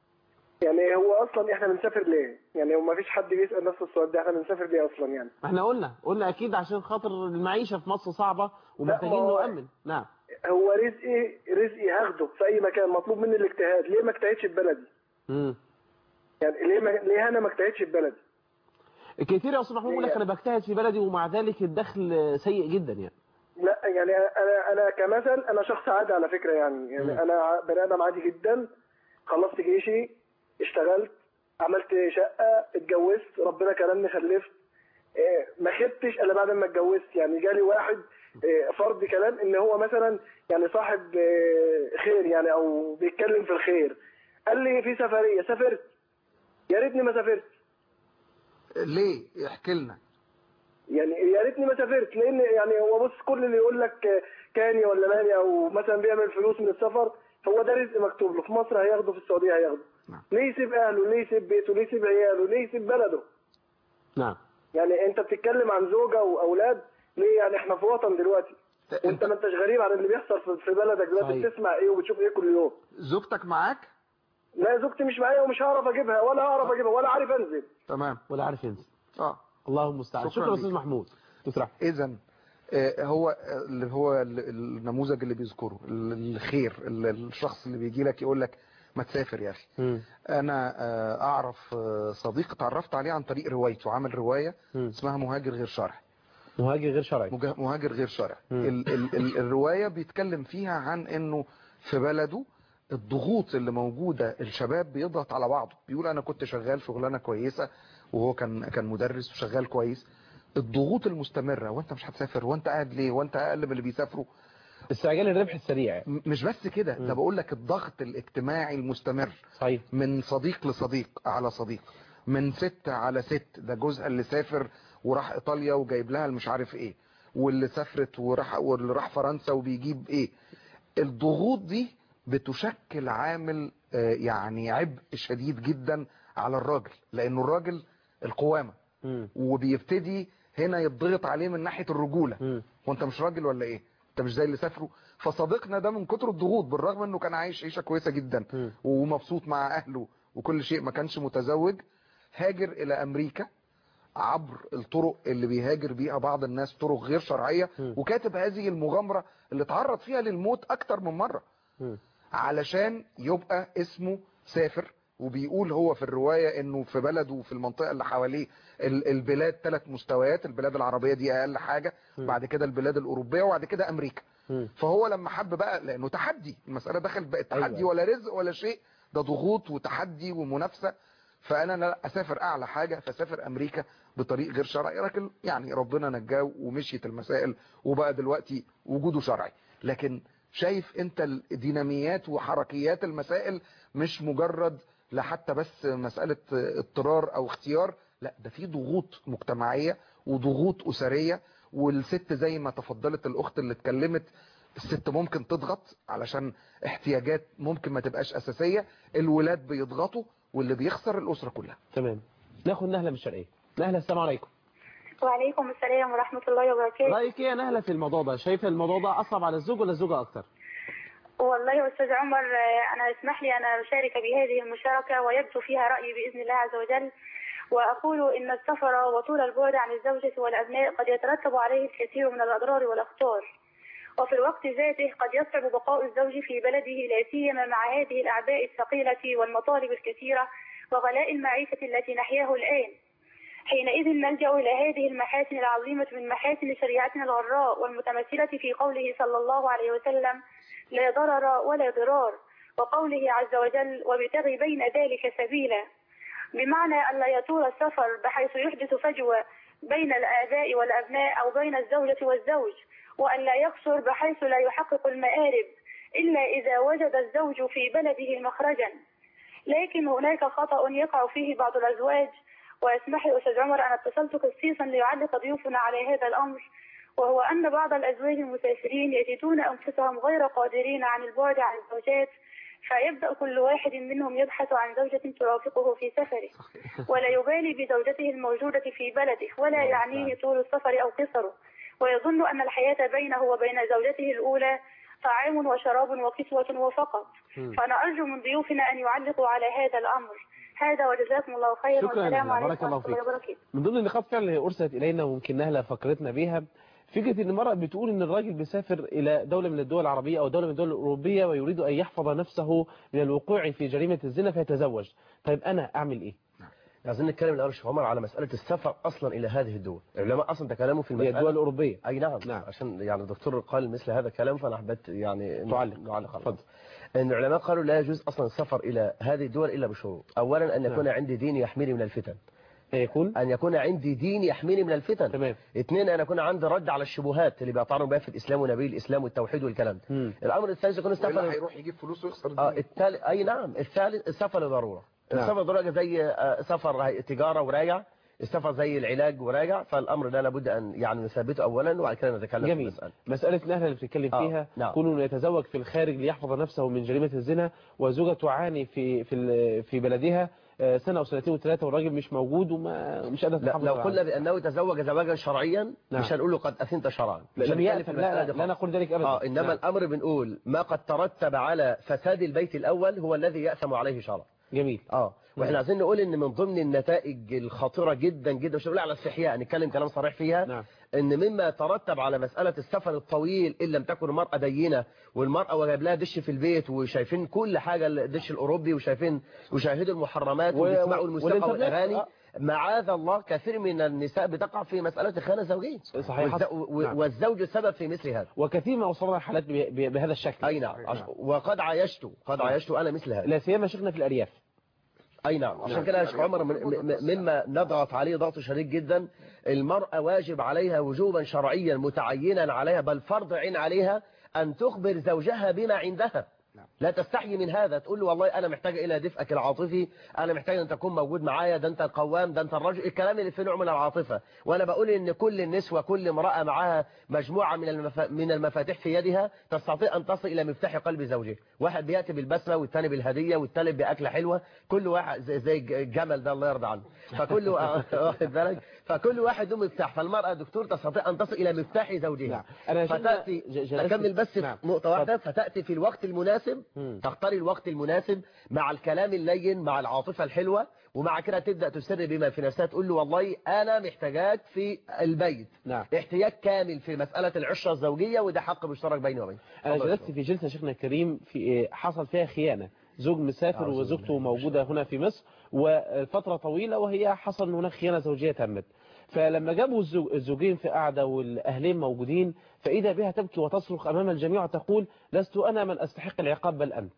يعني هو اصلا احنا بنسافر ليه يعني وما فيش حد بيسأل نفسه السؤال ده احنا بنسافر ليه اصلا يعني احنا قلنا قلنا اكيد عشان خاطر المعيشه في مصر صعبه ومحتاجين ما هو- نؤمن نعم هو رزقي رزقي هاخده في اي مكان مطلوب مني الاجتهاد ليه ما اجتهدش في بلدي امم يعني ليه ما... ليه انا ما اجتهدش في بلدي كتير يا استاذ محمود يقول لك انا بجتهد في بلدي ومع ذلك الدخل سيء جدا يعني لا يعني انا انا كمثل انا شخص عادي على فكره يعني يعني مم. انا بني ادم عادي جدا خلصت جيشي اشتغلت عملت شقه اتجوزت ربنا كرمني خلفت إيه، ما خدتش الا بعد ما اتجوزت يعني جالي واحد إيه، فرض كلام ان هو مثلا يعني صاحب إيه، خير يعني او بيتكلم في الخير قال لي في سفريه سافرت يا ريتني ما سافرت ليه احكي لنا يعني يا ريتني ما سافرت لان يعني هو بص كل اللي يقول لك كاني ولا ماني او مثلا بيعمل فلوس من السفر هو ده رزق مكتوب له في مصر هياخده في السعوديه هياخده ليه يسيب اهله ليه يسيب بيته ليه يسيب عياله ليه يسيب بلده نعم يعني انت بتتكلم عن زوجه واولاد ليه يعني احنا في وطن دلوقتي وانت ما انتش غريب عن اللي بيحصل في- في بلدك دلوقتي صحيح. بتسمع ايه وبتشوف ايه كل يوم زوجتك معاك لا زوجتي مش معايا ومش هعرف اجيبها ولا هعرف اجيبها ولا عارف انزل تمام ولا عارف ينزل اه الله المستعان شكراً شكرا استاذ ليك. محمود دكتور أحمد. اذا آه، هو اللي هو ال- النموذج اللي بيذكره ال- الخير ال- الشخص اللي بيجي لك يقول لك ما تسافر يا اخي مم. انا آه، اعرف آه، صديق اتعرفت عليه عن طريق روايته عمل روايه مم. اسمها مهاجر غير شرعي مهاجر غير شرعي مجا- مهاجر غير شرعي مم. ال ال ال الروايه بيتكلم فيها عن انه في بلده الضغوط اللي موجوده الشباب بيضغط على بعضه بيقول انا كنت شغال شغلانه كويسه وهو كان كان مدرس وشغال كويس الضغوط المستمره وانت مش هتسافر وانت قاعد ليه وانت اقل من اللي بيسافروا استعجال الربح السريع م- مش بس كده ده بقول لك الضغط الاجتماعي المستمر صحيح من صديق لصديق على صديق من ست على ست ده جوزها اللي سافر وراح ايطاليا وجايب لها مش عارف ايه واللي سافرت وراح واللي راح فرنسا وبيجيب ايه الضغوط دي بتشكل عامل آه، يعني عبء شديد جدا على الراجل لانه الراجل القوامة وبيبتدي هنا يضغط عليه من ناحية الرجولة وانت مش راجل ولا ايه انت مش زي اللي سافروا فصديقنا ده من كتر الضغوط بالرغم انه كان عايش عيشة كويسة جدا ومبسوط مع اهله وكل شيء ما كانش متزوج هاجر الى امريكا عبر الطرق اللي بيهاجر بيها بعض الناس طرق غير شرعية وكاتب هذه المغامرة اللي تعرض فيها للموت اكتر من مرة علشان يبقى اسمه سافر وبيقول هو في الرواية انه في بلده وفي المنطقة اللي حواليه ال- البلاد ثلاث مستويات البلاد العربية دي اقل حاجة بعد كده البلاد الاوروبية وبعد كده امريكا فهو لما حب بقى لانه تحدي المسألة دخلت بقت تحدي أيوة. ولا رزق ولا شيء ده ضغوط وتحدي ومنافسة فانا لا اسافر اعلى حاجة فاسافر امريكا بطريق غير شرعي لكن يعني ربنا نجاه ومشيت المسائل وبقى دلوقتي وجوده شرعي لكن شايف انت الديناميات وحركيات المسائل مش مجرد لا حتى بس مسألة اضطرار او اختيار لا ده في ضغوط مجتمعية وضغوط اسرية والست زي ما تفضلت الاخت اللي اتكلمت الست ممكن تضغط علشان احتياجات ممكن ما تبقاش اساسية الولاد بيضغطوا واللي بيخسر الاسرة كلها تمام ناخد نهلة من الشرقية نهلة السلام عليكم وعليكم السلام ورحمة الله وبركاته رأيك ايه يا نهلة في الموضوع ده شايفة الموضوع ده أصعب على الزوج ولا الزوجة أكتر والله يا أستاذ عمر آه، أنا اسمح لي أن أشارك بهذه المشاركة ويبدو فيها رأيي بإذن الله عز وجل وأقول إن السفر وطول البعد عن الزوجة والأبناء قد يترتب عليه الكثير من الأضرار والأخطار وفي الوقت ذاته قد يصعب بقاء الزوج في بلده لا سيما مع هذه الأعباء الثقيلة والمطالب الكثيرة وغلاء المعيشة التي نحياه الآن حينئذ نلجأ إلى هذه المحاسن العظيمة من محاسن شريعتنا الغراء والمتمثلة في قوله صلى الله عليه وسلم لا ضرر ولا ضرار وقوله عز وجل وابتغي بين ذلك سبيلا بمعنى ألا يطول السفر بحيث يحدث فجوة بين الآباء والأبناء أو بين الزوجة والزوج وأن لا يقصر بحيث لا يحقق المآرب إلا إذا وجد الزوج في بلده مخرجا لكن هناك خطأ يقع فيه بعض الأزواج واسمح لي أستاذ عمر أنا اتصلت خصيصا ليعلق ضيوفنا على هذا الأمر وهو أن بعض الأزواج المسافرين يجدون أنفسهم غير قادرين عن البعد عن الزوجات فيبدأ كل واحد منهم يبحث عن زوجة ترافقه في سفره ولا يبالي بزوجته الموجودة في بلده ولا يعنيه طول السفر أو قصره ويظن أن الحياة بينه وبين زوجته الأولى طعام وشراب وكسوة وفقط فأنا أرجو من ضيوفنا أن يعلقوا على هذا الأمر هذا وجزاكم الله خيرا شكرا والسلام لله. عليكم بارك الله ورحمة الله فيك. وبركاته من ضمن النقاط فعلا اللي أرسلت إلينا وممكن نهلة فكرتنا بيها فكرة إن المرأة بتقول إن الراجل بيسافر إلى دولة من الدول العربية أو دولة من الدول الأوروبية ويريد أن يحفظ نفسه من الوقوع في جريمة الزنا فيتزوج طيب أنا أعمل إيه؟ عايزين نتكلم الأول شيخ عمر على مسألة السفر أصلا إلى هذه الدول العلماء أصلا تكلموا في هي المسألة الدول الأوروبية أي نعم, نعم. عشان يعني الدكتور قال مثل هذا الكلام فأنا حبيت يعني تعلق. نعلق على الأمر. ان العلماء قالوا لا يجوز اصلا السفر الى هذه الدول الا بشروط اولا ان يكون نعم. عندي دين يحميني من الفتن يكون ان يكون عندي دين يحميني من الفتن تمام اثنين ان يكون عندي رد على الشبهات اللي بيطعنوا بها في الاسلام ونبي الاسلام والتوحيد والكلام ده مم. الامر الثالث يكون وإلا السفر هيروح يجيب فلوس ويخسر اه الدنيا. التالي اي نعم الثالث السفر لضروره نعم. السفر ضروره زي آه، سفر هي- تجاره وراجع السفر زي العلاج وراجع فالامر ده لابد ان يعني نثبته اولا وبعد كده نتكلم في جميل المساله مسألة نهلة اللي بتتكلم آه، فيها نعم. كونه إنه يتزوج في الخارج ليحفظ نفسه من جريمة الزنا وزوجة تعاني في في ال- في بلدها آه، سنة أو سنتين وثلاثة والراجل مش موجود وما مش قادر لا تحافظ لو على قلنا بانه تزوج زواجا شرعيا نعم. مش هنقول له قد اثنت شرعا لا، مش لم هنتكلم يأثم. في لا، المساله لا، دي لا خالص. نقول ذلك أبدا. اه انما نعم. الامر بنقول ما قد ترتب على فساد البيت الاول هو الذي ياثم عليه شرعا جميل اه واحنا نعم. عايزين نقول ان من ضمن النتائج الخطيره جدا جدا مش هنقول على استحياء نتكلم كلام صريح فيها نعم. ان مما يترتب على مساله السفر الطويل ان لم تكن المراه دينه والمراه وجايب لها دش في البيت وشايفين كل حاجه الدش الاوروبي وشايفين وشاهدوا المحرمات و- وبيسمعوا الموسيقى والإنترنت، والاغاني آه. معاذ الله كثير من النساء بتقع في مساله الخيانه الزوجيه صحيح. والز- و- نعم. والزوج سبب في مثل هذا وكثير ما وصلنا حالات ب- ب- بهذا الشكل اي نعم عش- وقد عايشت قد نعم. عايشت انا مثل هذا لا سيما شيخنا في الأرياف اي نعم عشان نعم. كده يا شيخ عمر من- م- مما نضغط عليه ضغط شديد جدا المرأة واجب عليها وجوبا شرعيا متعينا عليها بل فرض عين عليها أن تخبر زوجها بما عندها لا تستحي من هذا تقول له والله أنا محتاجة إلى دفئك العاطفي أنا محتاجة أن تكون موجود معايا ده أنت القوام ده أنت الرجل الكلام اللي فيه نوع من العاطفة وأنا بقول إن كل النسوة كل امرأة معاها مجموعة من المف... من المفاتيح في يدها تستطيع أن تصل إلى مفتاح قلب زوجها واحد بيأتي بالبسمة والثاني بالهدية والثالث بأكلة حلوة كل واحد زي, زي الجمل ده الله يرضى عنه فكل واخد بالك فكل واحد له مفتاح فالمرأة دكتور تستطيع أن تصل إلى مفتاح زوجها نعم. أنا شفنا فتأتي ج- جلست- أكمل بس نعم. في نقطة واحدة فتأتي في الوقت المناسب تختار الوقت المناسب مع الكلام اللين مع العاطفة الحلوة ومع كده تبدأ تسر بما في نفسها تقول له والله أنا محتاجاك في البيت نعم. احتياج كامل في مسألة العشرة الزوجية وده حق مشترك بيني وبينك أنا اتفضل يا جلست في جلسة شيخنا الكريم في حصل فيها خيانة زوج مسافر أعوذ وزوجته موجودة هنا في مصر وفترة طويلة وهي حصل أن هناك خيانة زوجية تمت فلما جابوا الزوج- الزوجين في قعدة والأهلين موجودين فإذا بها تبكي وتصرخ أمام الجميع وتقول لست أنا من أستحق العقاب بل أنت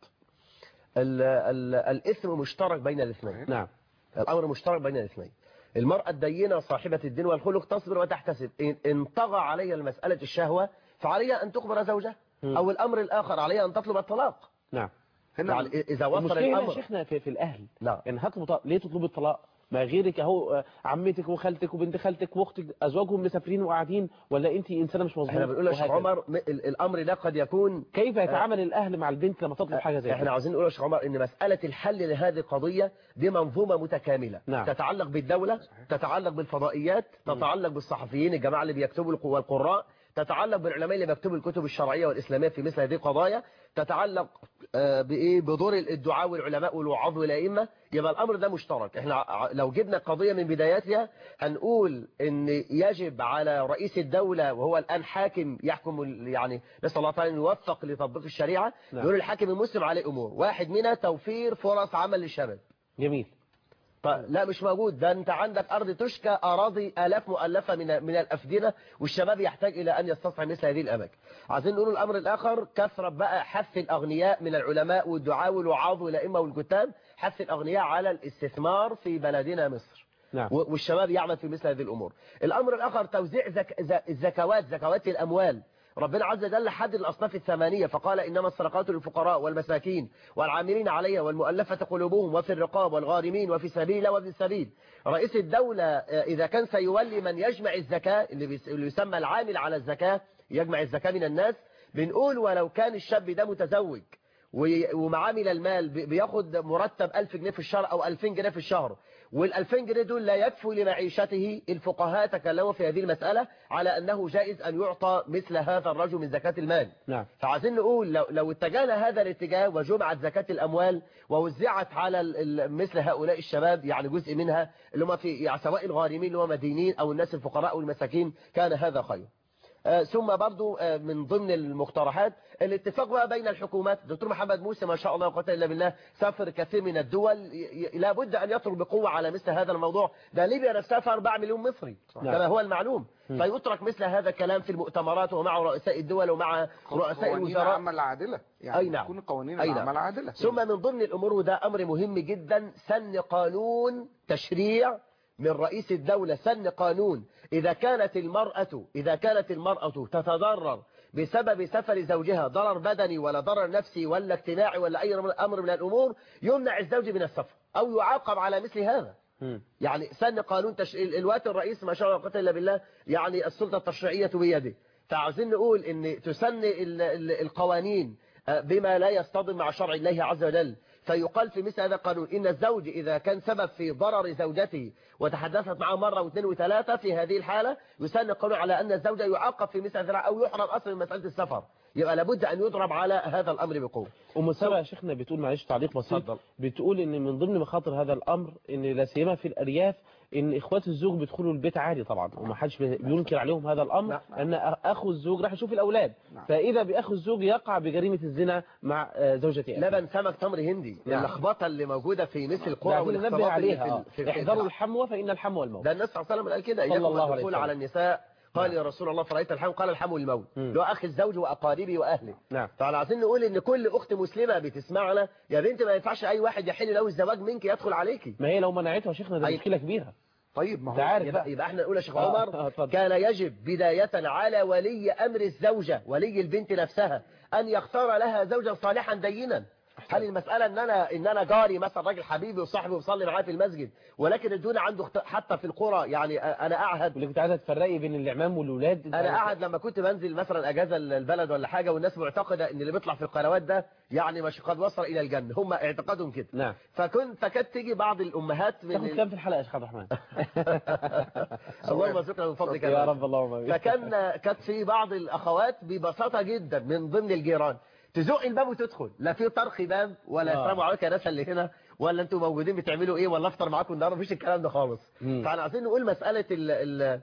ال ال الإثم مشترك بين الاثنين نعم الأمر مشترك بين الاثنين المرأة الدينة صاحبة الدين والخلق تصبر وتحتسب إن إن طغى عليها المسألة الشهوة فعليها أن تخبر زوجها أو الأمر الآخر عليها أن تطلب الطلاق نعم يعني إذا وصل المشكلة هنا يا الأمر شيخنا في, في الأهل نعم يعني هتطلب طلاق. ليه تطلب الطلاق ما غيرك اهو آه، عمتك وخالتك وبنت خالتك واختك ازواجهم مسافرين وقاعدين ولا انت انسانه مش مظبوطه احنا بنقول يا شيخ وهكذا. عمر م- ال- الأمر ده قد يكون كيف يتعامل الاهل مع البنت لما تطلب حاجه زي احنا كده عاوزين نقول يا شيخ عمر ان مسألة الحل لهذه القضية دي منظومة متكاملة نعم. تتعلق بالدولة تتعلق بالفضائيات تتعلق بالصحفيين الجماعة اللي بيكتبوا الق- والقراء تتعلق بالعلماء اللي بيكتبوا الكتب الشرعية والإسلامية في مثل هذه القضايا تتعلق آه، بإيه بدور الدعاء والعلماء والوعاظ والأئمة يبقى الأمر ده مشترك احنا ع- لو جبنا القضية من بداياتها هنقول ان يجب على رئيس الدولة وهو الآن حاكم يحكم ال- يعني نسأل الله تعالى أن يوفق لتطبيق الشريعة نعم. يقول الحاكم المسلم عليه أمور واحد منها توفير فرص عمل للشباب جميل طيب لا مش موجود ده انت عندك ارض تشكى اراضي الاف مؤلفه من من الافدنه والشباب يحتاج الى ان يستصحب مثل هذه الاماكن عايزين نقول الامر الاخر كثره بقى حث الاغنياء من العلماء والدعاء والوعاظ والائمه والكتاب حث الاغنياء على الاستثمار في بلدنا مصر نعم. و- والشباب يعمل في مثل هذه الامور الامر الاخر توزيع زك... ز- الزكوات زكوات الاموال ربنا عز وجل حدد الأصناف الثمانية فقال إنما الصدقات للفقراء والمساكين والعاملين عليها والمؤلفة قلوبهم وفي الرقاب والغارمين وفي سبيل الله وابن السبيل رئيس الدولة آه، إذا كان سيولي من يجمع الزكاة اللي بيس- اللي يسمى العامل على الزكاة يجمع الزكاة من الناس بنقول ولو كان الشاب ده متزوج وي- ومعامل المال بي- بياخد مرتب 1000 جنيه في الشهر أو 2000 جنيه في الشهر وال2000 جنيه دول لا يكفوا لمعيشته الفقهاء تكلموا في هذه المسألة على أنه جائز أن يعطى مثل هذا الرجل من زكاة المال نعم فعايزين نقول لو, لو اتجهنا هذا الاتجاه وجمعت زكاة الأموال ووزعت على ال- ال- مثل هؤلاء الشباب يعني جزء منها اللي هم في يعني سواء الغارمين اللي هم مدينين أو الناس الفقراء والمساكين كان هذا خير آه، ثم برضو آه، من ضمن المقترحات الاتفاق بقى بين الحكومات الدكتور محمد موسى ما شاء الله وقت الا بالله سافر كثير من الدول ي- ي- لابد ان يترك بقوه على مثل هذا الموضوع ده ليبيا نفسها فيها 4 مليون مصري نعم. كما هو المعلوم فيترك مثل هذا الكلام في المؤتمرات ومع رؤساء الدول ومع رؤساء قوانين الوزراء العمل عادلة يعني أي نعم. تكون قوانين أي نعم. العمل عادلة ثم من ضمن الأمور وده أمر مهم جدا سن قانون تشريع من رئيس الدولة سن قانون إذا كانت المرأة إذا كانت المرأة تتضرر بسبب سفر زوجها ضرر بدني ولا ضرر نفسي ولا اجتماعي ولا أي أمر من الأمور يمنع الزوج من السفر أو يعاقب على مثل هذا يعني سن قانون تش... ال- الوقت الرئيس ما شاء الله قتل بالله يعني السلطة التشريعية بيده فعاوزين نقول ان تسن ال... ال... القوانين آه، بما لا يصطدم مع شرع الله عز وجل فيقال في مثل هذا القانون إن الزوج إذا كان سبب في ضرر زوجته وتحدثت معه مرة واثنين وثلاثة في هذه الحالة يسن القانون على أن الزوج يعاقب في مثل هذا أو يحرم أصلا من مسألة السفر يبقى لابد أن يضرب على هذا الأمر بقوة ام سبا يا شيخنا بتقول معلش تعليق بسيط اتفضل. بتقول ان من ضمن مخاطر هذا الامر ان لا سيما في الارياف ان اخوات الزوج بيدخلوا البيت عادي طبعا وما حدش بي- بينكر عليهم هذا الامر ان اخو الزوج راح يشوف الاولاد فاذا باخو الزوج يقع بجريمه الزنا مع آه، زوجة أخيه لبن سمك تمر هندي نعم. اللخبطه اللي موجوده في مثل القرى ده عايزين ننبه والاختلاط اللي عليها في- آه. في احذروا الحموى فان الحموى الموت ده النبي صلى الله عليه وسلم قال كده صلى اياكم الله عليه الدخول وسلم. على النساء قال يا رسول الله فرأيت الحم قال الحم الموت اللي هو اخي الزوج واقاربي واهلي نعم فاحنا عايزين نقول ان كل اخت مسلمه بتسمعنا يا بنت ما ينفعش اي واحد يحل له الزواج منك يدخل عليكي ما هي لو منعتها يا شيخنا ده أي- مشكله كبيره طيب ما انت عارف يبقى, بقى يبقى احنا نقول يا شيخ آه، عمر آه، اتفضل. كان يجب بداية على ولي أمر الزوجة ولي البنت نفسها أن يختار لها زوجا صالحا دينا هل المسألة ان انا ان انا جاري مثلا راجل حبيبي وصاحبي وصلي معاه في المسجد ولكن الدون عنده اخت- حتى في القرى يعني انا اعهد واللي كنت عايزه تفرقي بين الاعمام والولاد انا قاعد لما كنت بنزل مثلا اجازه البلد ولا حاجه والناس معتقده ان اللي بيطلع في القنوات ده يعني مش قد وصل الى الجنه هم اعتقادهم كده نعم فكنت فكانت تيجي بعض الامهات من تاخد كام في الحلقه يا شيخ عبد الرحمن اللهم ارزقنا من فضلك يا رب اللهم امين فكان كانت في بعض الاخوات ببساطه جدا من ضمن الجيران تزق الباب وتدخل لا في طرخ باب ولا آه. السلام عليكم يا ناس اللي هنا ولا انتوا موجودين بتعملوا ايه ولا افطر معاكم النهارده مفيش الكلام ده خالص مم. فاحنا عايزين نقول مساله ال ال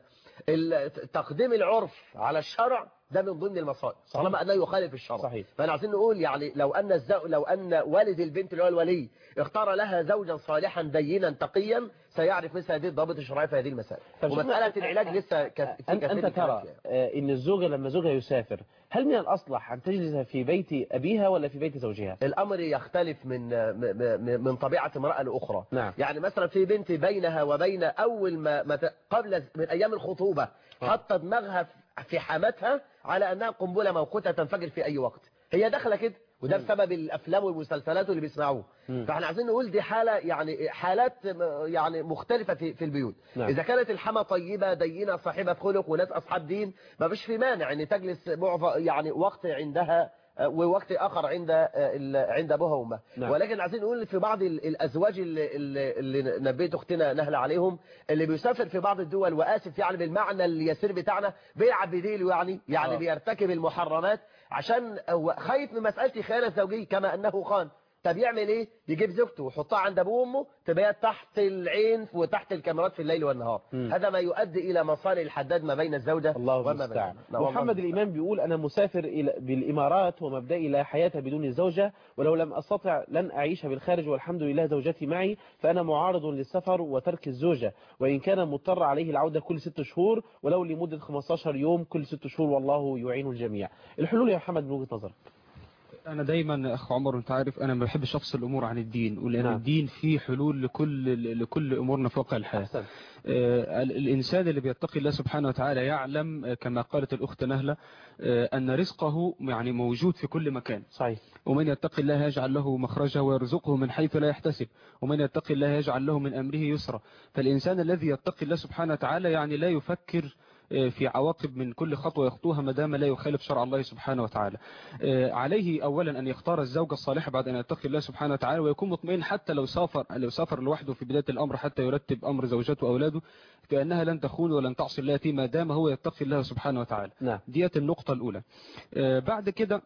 ال تقديم العرف على الشرع ده من ضمن المصائب طالما انه يخالف الشرع صحيح. فاحنا عايزين نقول يعني لو ان الزو... لو ان والد البنت اللي هو الولي اختار لها زوجا صالحا دينا تقيا سيعرف مثل هذه الضوابط الشرعيه في هذه المسائل طب شوف ومساله أنت- العلاج لسه كت... في أنت, كثير أنت من الكلام ترى فيها. آه، إن الزوجة لما زوجها يسافر هل من الأصلح أن تجلس في بيت أبيها ولا في بيت زوجها الامر يختلف من م- م- من طبيعه امراه لاخرى نعم. يعني مثلا في بنت بينها وبين اول ما ما ت- قبل من ايام الخطوبه حاطه دماغها في حماتها على انها قنبله موقوته تنفجر في اي وقت هي داخله كده وده بسبب الافلام والمسلسلات اللي بيسمعوه مم. فاحنا عايزين نقول دي حاله يعني حالات م- يعني مختلفه في في البيوت نعم. اذا كانت الحما طيبه دينه صاحبه خلق وناس اصحاب دين ما فيش في مانع ان تجلس معظم يعني وقت عندها آه، ووقت اخر عند آه، ال- عند ابوها وامها نعم. ولكن عايزين نقول في بعض ال- الازواج اللي, اللي, اللي نبيت اختنا نهله عليهم اللي بيسافر في بعض الدول واسف يعني بالمعنى اليسير بتاعنا بيلعب بديله يعني يعني آه. بيرتكب المحرمات عشان هو خايف من مساله خيانه زوجيه كما انه خان طب يعمل ايه يجيب زوجته ويحطها عند ابوه وامه تبقى تحت العين وتحت الكاميرات في الليل والنهار مم. هذا ما يؤدي الى مصالح الحداد ما بين الزوجه الله وما المستعان بينهم. نعم، والله محمد المستعان. الإمام بيقول أنا مسافر إلى بالإمارات ومبدئي لا حياة بدون زوجة ولو لم أستطع لن أعيش بالخارج والحمد لله زوجتي معي فأنا معارض للسفر وترك الزوجة وإن كان مضطر عليه العودة كل ست شهور ولو لمدة 15 يوم كل ست شهور والله يعين الجميع الحلول يا محمد من وجهة نظرك انا دايما اخ عمر انت عارف انا ما بحبش افصل الامور عن الدين ولان نعم. نعم. الدين فيه حلول لكل لكل امورنا في واقع الحياه أحسن آه، ال- الإنسان اللي بيتقي الله سبحانه وتعالى يعلم آه، كما قالت الأخت نهلة آه، أن رزقه يعني موجود في كل مكان صحيح ومن يتقي الله يجعل له مخرجا ويرزقه من حيث لا يحتسب ومن يتقي الله يجعل له من أمره يسرا فالإنسان الذي يتقي الله سبحانه وتعالى يعني لا يفكر آه، في عواقب من كل خطوة يخطوها ما دام لا يخالف شرع الله سبحانه وتعالى آه، عليه أولا أن يختار الزوجة الصالحة بعد أن يتقي الله سبحانه وتعالى ويكون مطمئن حتى لو سافر لو سافر لوحده في بداية الأمر حتى يرتب أمر زوجته وأولاده فأنها لن تخون ولن تعصي الله فيما دام هو يتقي الله سبحانه وتعالى نعم ديت النقطة الأولى آه، بعد كده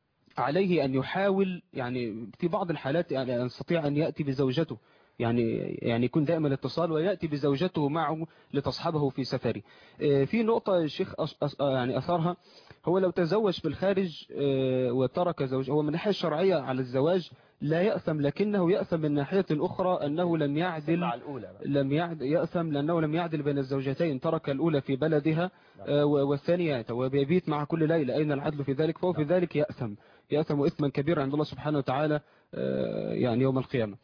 عليه أن يحاول يعني في بعض الحالات يعني يستطيع أن يأتي بزوجته يعني يعني يكون دائما الاتصال ويأتي بزوجته معه لتصحبه في سفره آه، في نقطة الشيخ أص- أص- يعني أثرها هو لو تزوج في الخارج آه، وترك زوجه هو من الناحية الشرعية على الزواج لا يأثم لكنه يأثم من ناحية أخرى أنه لم يعدل مع الاولى بقى. لم يعد يأثم لأنه لم يعدل بين الزوجتين ترك الأولى في بلدها آه، و- والثانية وبيبيت مع كل ليلة أين العدل في ذلك فهو في ذلك يأثم يأثم إثما كبيرا عند الله سبحانه وتعالى آه، يعني يوم القيامة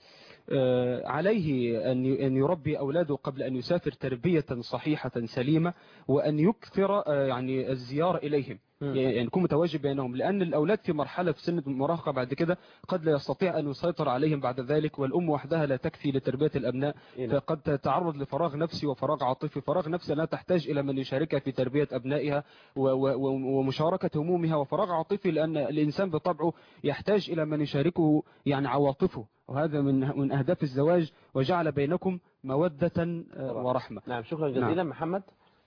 آه، عليه أن ي- أن يربي أولاده قبل أن يسافر تربية صحيحة سليمة وأن يكثر آه، يعني الزيارة إليهم يعني يكون متواجد بينهم لأن الأولاد في مرحلة في سن المراهقة بعد كده قد لا يستطيع أن يسيطر عليهم بعد ذلك والأم وحدها لا تكفي لتربية الأبناء إيه. فقد تتعرض لفراغ نفسي وفراغ عاطفي فراغ نفسي لا تحتاج إلى من يشاركها في تربية أبنائها و- و- و- ومشاركة همومها وفراغ عاطفي لأن الإنسان بطبعه يحتاج إلى من يشاركه يعني عواطفه وهذا من من أهداف الزواج وجعل بينكم مودة آه، ورحمة نعم شكرا جزيلا نعم. محمد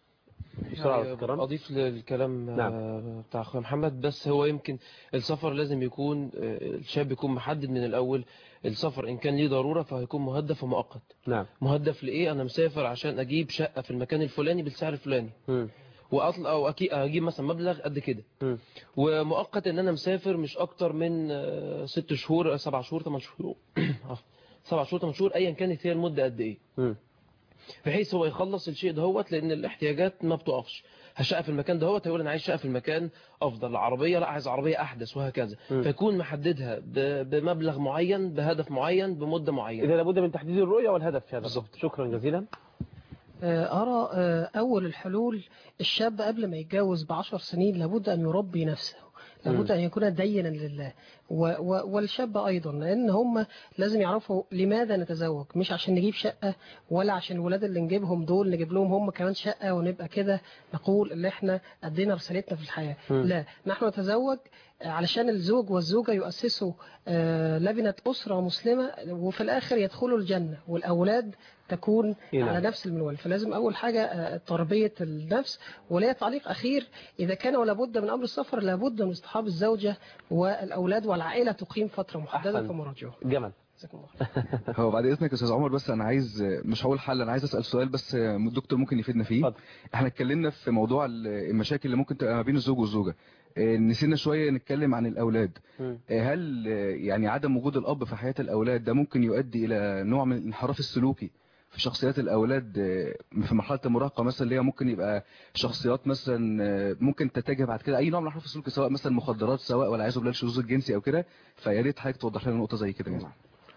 بسرعة يعني والكرام. اضيف للكلام نعم. آه، بتاع اخويا محمد بس هو يمكن السفر لازم يكون آه، الشاب يكون محدد من الاول السفر ان كان ليه ضروره فهيكون مهدف ومؤقت نعم مهدف لايه انا مسافر عشان اجيب شقه في المكان الفلاني بالسعر الفلاني مم. واطلع او أكي- اجيب مثلا مبلغ قد كده مم. ومؤقت ان انا مسافر مش اكتر من آه، ست شهور آه، سبع شهور ثمان شهور عفوا. سبع شهور ثمان شهور ايا كانت هي المده قد ايه مم. بحيث هو يخلص الشيء دهوت لان الاحتياجات ما بتقفش هشقة في المكان دهوت هيقول انا عايز شقة في المكان افضل العربيه لا عايز عربيه احدث وهكذا مم. فيكون محددها ب- بمبلغ معين بهدف معين بمده معينه إذا لابد من تحديد الرؤية والهدف في هذا بالضبط. شكرا جزيلا آه، أرى آه، أول الحلول الشاب قبل ما يتجوز بعشر سنين لابد أن يربي نفسه لابد مم. أن يكون دينا لله و و والشاب أيضا لأن هم لازم يعرفوا لماذا نتزوج مش عشان نجيب شقة ولا عشان الولاد اللي نجيبهم دول نجيب لهم هم كمان شقة ونبقى كده نقول اللي احنا أدينا رسالتنا في الحياة مم. لا نحن نتزوج علشان الزوج والزوجة يؤسسوا آه، لبنة أسرة مسلمة وفي الآخر يدخلوا الجنة والأولاد تكون إيه نعم. على نفس المنوال فلازم أول حاجة آه، تربية النفس وليا تعليق أخير إذا كان ولا بد من أمر السفر لابد من اصطحاب الزوجة والأولاد والعائلة تقيم فترة محددة أحسن. ثم رجوع جمل جزاكم الله هو بعد اذنك يا استاذ عمر بس انا عايز مش هقول حل انا عايز اسال سؤال بس الدكتور ممكن يفيدنا فيه احنا اتكلمنا في موضوع المشاكل اللي ممكن تبقى ما بين الزوج والزوجه آه، نسينا شويه نتكلم عن الاولاد مم. آه، هل آه، يعني عدم وجود الاب في حياه الاولاد ده ممكن يؤدي الى نوع من الانحراف السلوكي في شخصيات الاولاد آه، في مرحله المراهقه مثلا اللي هي ممكن يبقى شخصيات مثلا آه، ممكن تتجه بعد كده اي نوع من الانحراف السلوكي سواء مثلا مخدرات سواء ولا عايز بالله الشذوذ الجنسي او كده فيا ريت حضرتك توضح لنا نقطه زي كده يعني.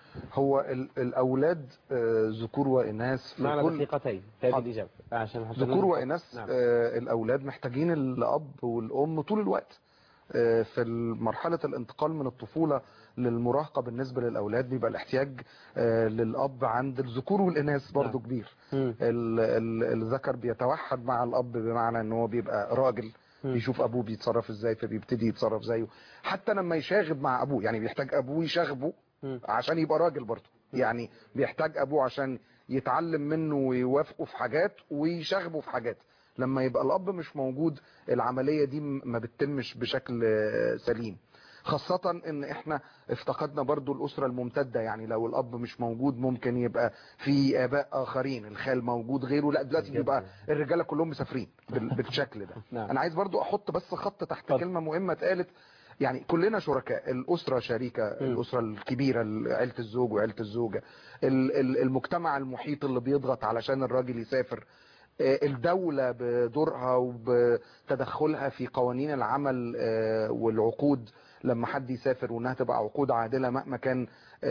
هو ال- الأولاد آه، ذكور وإناث في معنا كل- دقيقتين في هذه الإجابة عشان حتى ذكور ننهي. وإناث نعم. آه، الأولاد محتاجين الأب والأم طول الوقت آه، في مرحلة الانتقال من الطفولة للمراهقة بالنسبة للأولاد بيبقى الاحتياج آه، للأب عند الذكور والإناث برضو كبير مم. ال- ال- الذكر بيتوحد مع الأب بمعنى أن هو بيبقى راجل مم. بيشوف أبوه بيتصرف إزاي فبيبتدي يتصرف زيه حتى لما يشاغب مع أبوه يعني بيحتاج أبوه يشاغبه مم. عشان يبقى راجل برضه يعني بيحتاج ابوه عشان يتعلم منه ويوافقه في حاجات ويشاغبه في حاجات لما يبقى الاب مش موجود العملية دي م- ما بتتمش بشكل آه، سليم خاصة ان احنا افتقدنا برضو الاسرة الممتدة يعني لو الاب مش موجود ممكن يبقى في اباء اخرين الخال موجود غيره لا دلوقتي بيبقى الرجالة كلهم مسافرين بال- بالشكل ده نعم. انا عايز برضو احط بس خط تحت كلمة مهمة اتقالت يعني كلنا شركاء الأسرة شريكة الأسرة الكبيرة عيلة الزوج وعيلة الزوجة ال- ال- المجتمع المحيط اللي بيضغط علشان الراجل يسافر آه، الدولة بدورها وبتدخلها في قوانين العمل آه، والعقود لما حد يسافر وانها تبقى عقود عادلة مهما كان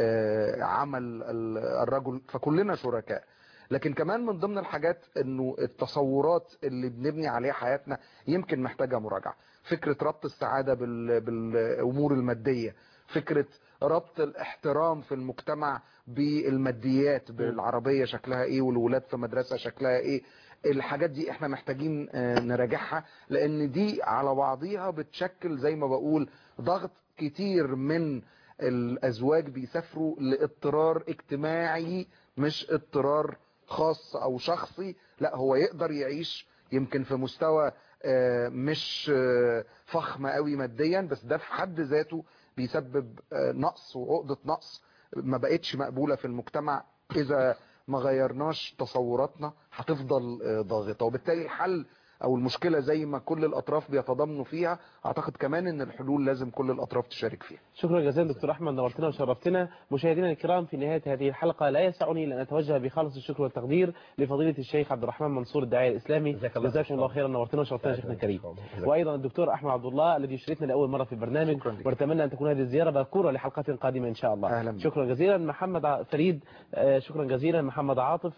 آه، عمل ال- الرجل فكلنا شركاء لكن كمان من ضمن الحاجات انه التصورات اللي بنبني عليها حياتنا يمكن محتاجة مراجعة فكرة ربط السعادة بال- بالامور المادية فكرة ربط الاحترام في المجتمع بالماديات بالعربية شكلها ايه والولاد في مدرسة شكلها ايه الحاجات دي احنا محتاجين آه، نراجعها لان دي على بعضيها بتشكل زي ما بقول ضغط كتير من الازواج بيسافروا لاضطرار اجتماعي مش اضطرار خاص او شخصي لا هو يقدر يعيش يمكن في مستوى آه، مش آه، فخم قوي ماديا بس ده في حد ذاته بيسبب آه، نقص وعقدة نقص ما بقتش مقبولة في المجتمع اذا ما غيرناش تصوراتنا هتفضل آه، ضاغطة وبالتالي الحل او المشكلة زي ما كل الاطراف بيتضامنوا فيها اعتقد كمان ان الحلول لازم كل الاطراف تشارك فيها شكرا جزيلا دكتور احمد نورتنا وشرفتنا مشاهدينا الكرام في نهايه هذه الحلقه لا يسعني الا ان اتوجه بخالص الشكر والتقدير لفضيله الشيخ عبد الرحمن منصور الداعيه الاسلامي جزاكم الله خيرا نورتنا وشرفتنا شيخنا الكريم وايضا الدكتور احمد عبد الله الذي يشرفنا لاول مره في البرنامج ونتمنى ان تكون هذه الزياره باكوره لحلقات قادمه ان شاء الله أهلا بك. شكرا جزيلا محمد ع- فريد آه، شكرا جزيلا محمد عاطف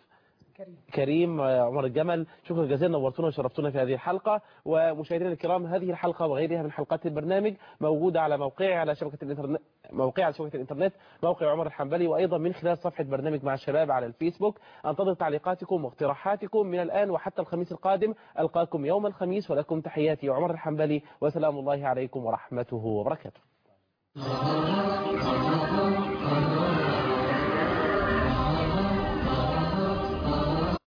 كريم آه، عمر الجمل شكرا جزيلا نورتونا وشرفتونا في هذه الحلقة ومشاهدينا الكرام هذه الحلقة وغيرها من حلقات البرنامج موجودة على موقعي على شبكة الانترنت موقعي على شبكة الانترنت موقع عمر الحنبلي وأيضا من خلال صفحة برنامج مع الشباب على الفيسبوك أنتظر تعليقاتكم واقتراحاتكم من الآن وحتى الخميس القادم ألقاكم يوم الخميس ولكم تحياتي عمر الحنبلي وسلام الله عليكم ورحمته وبركاته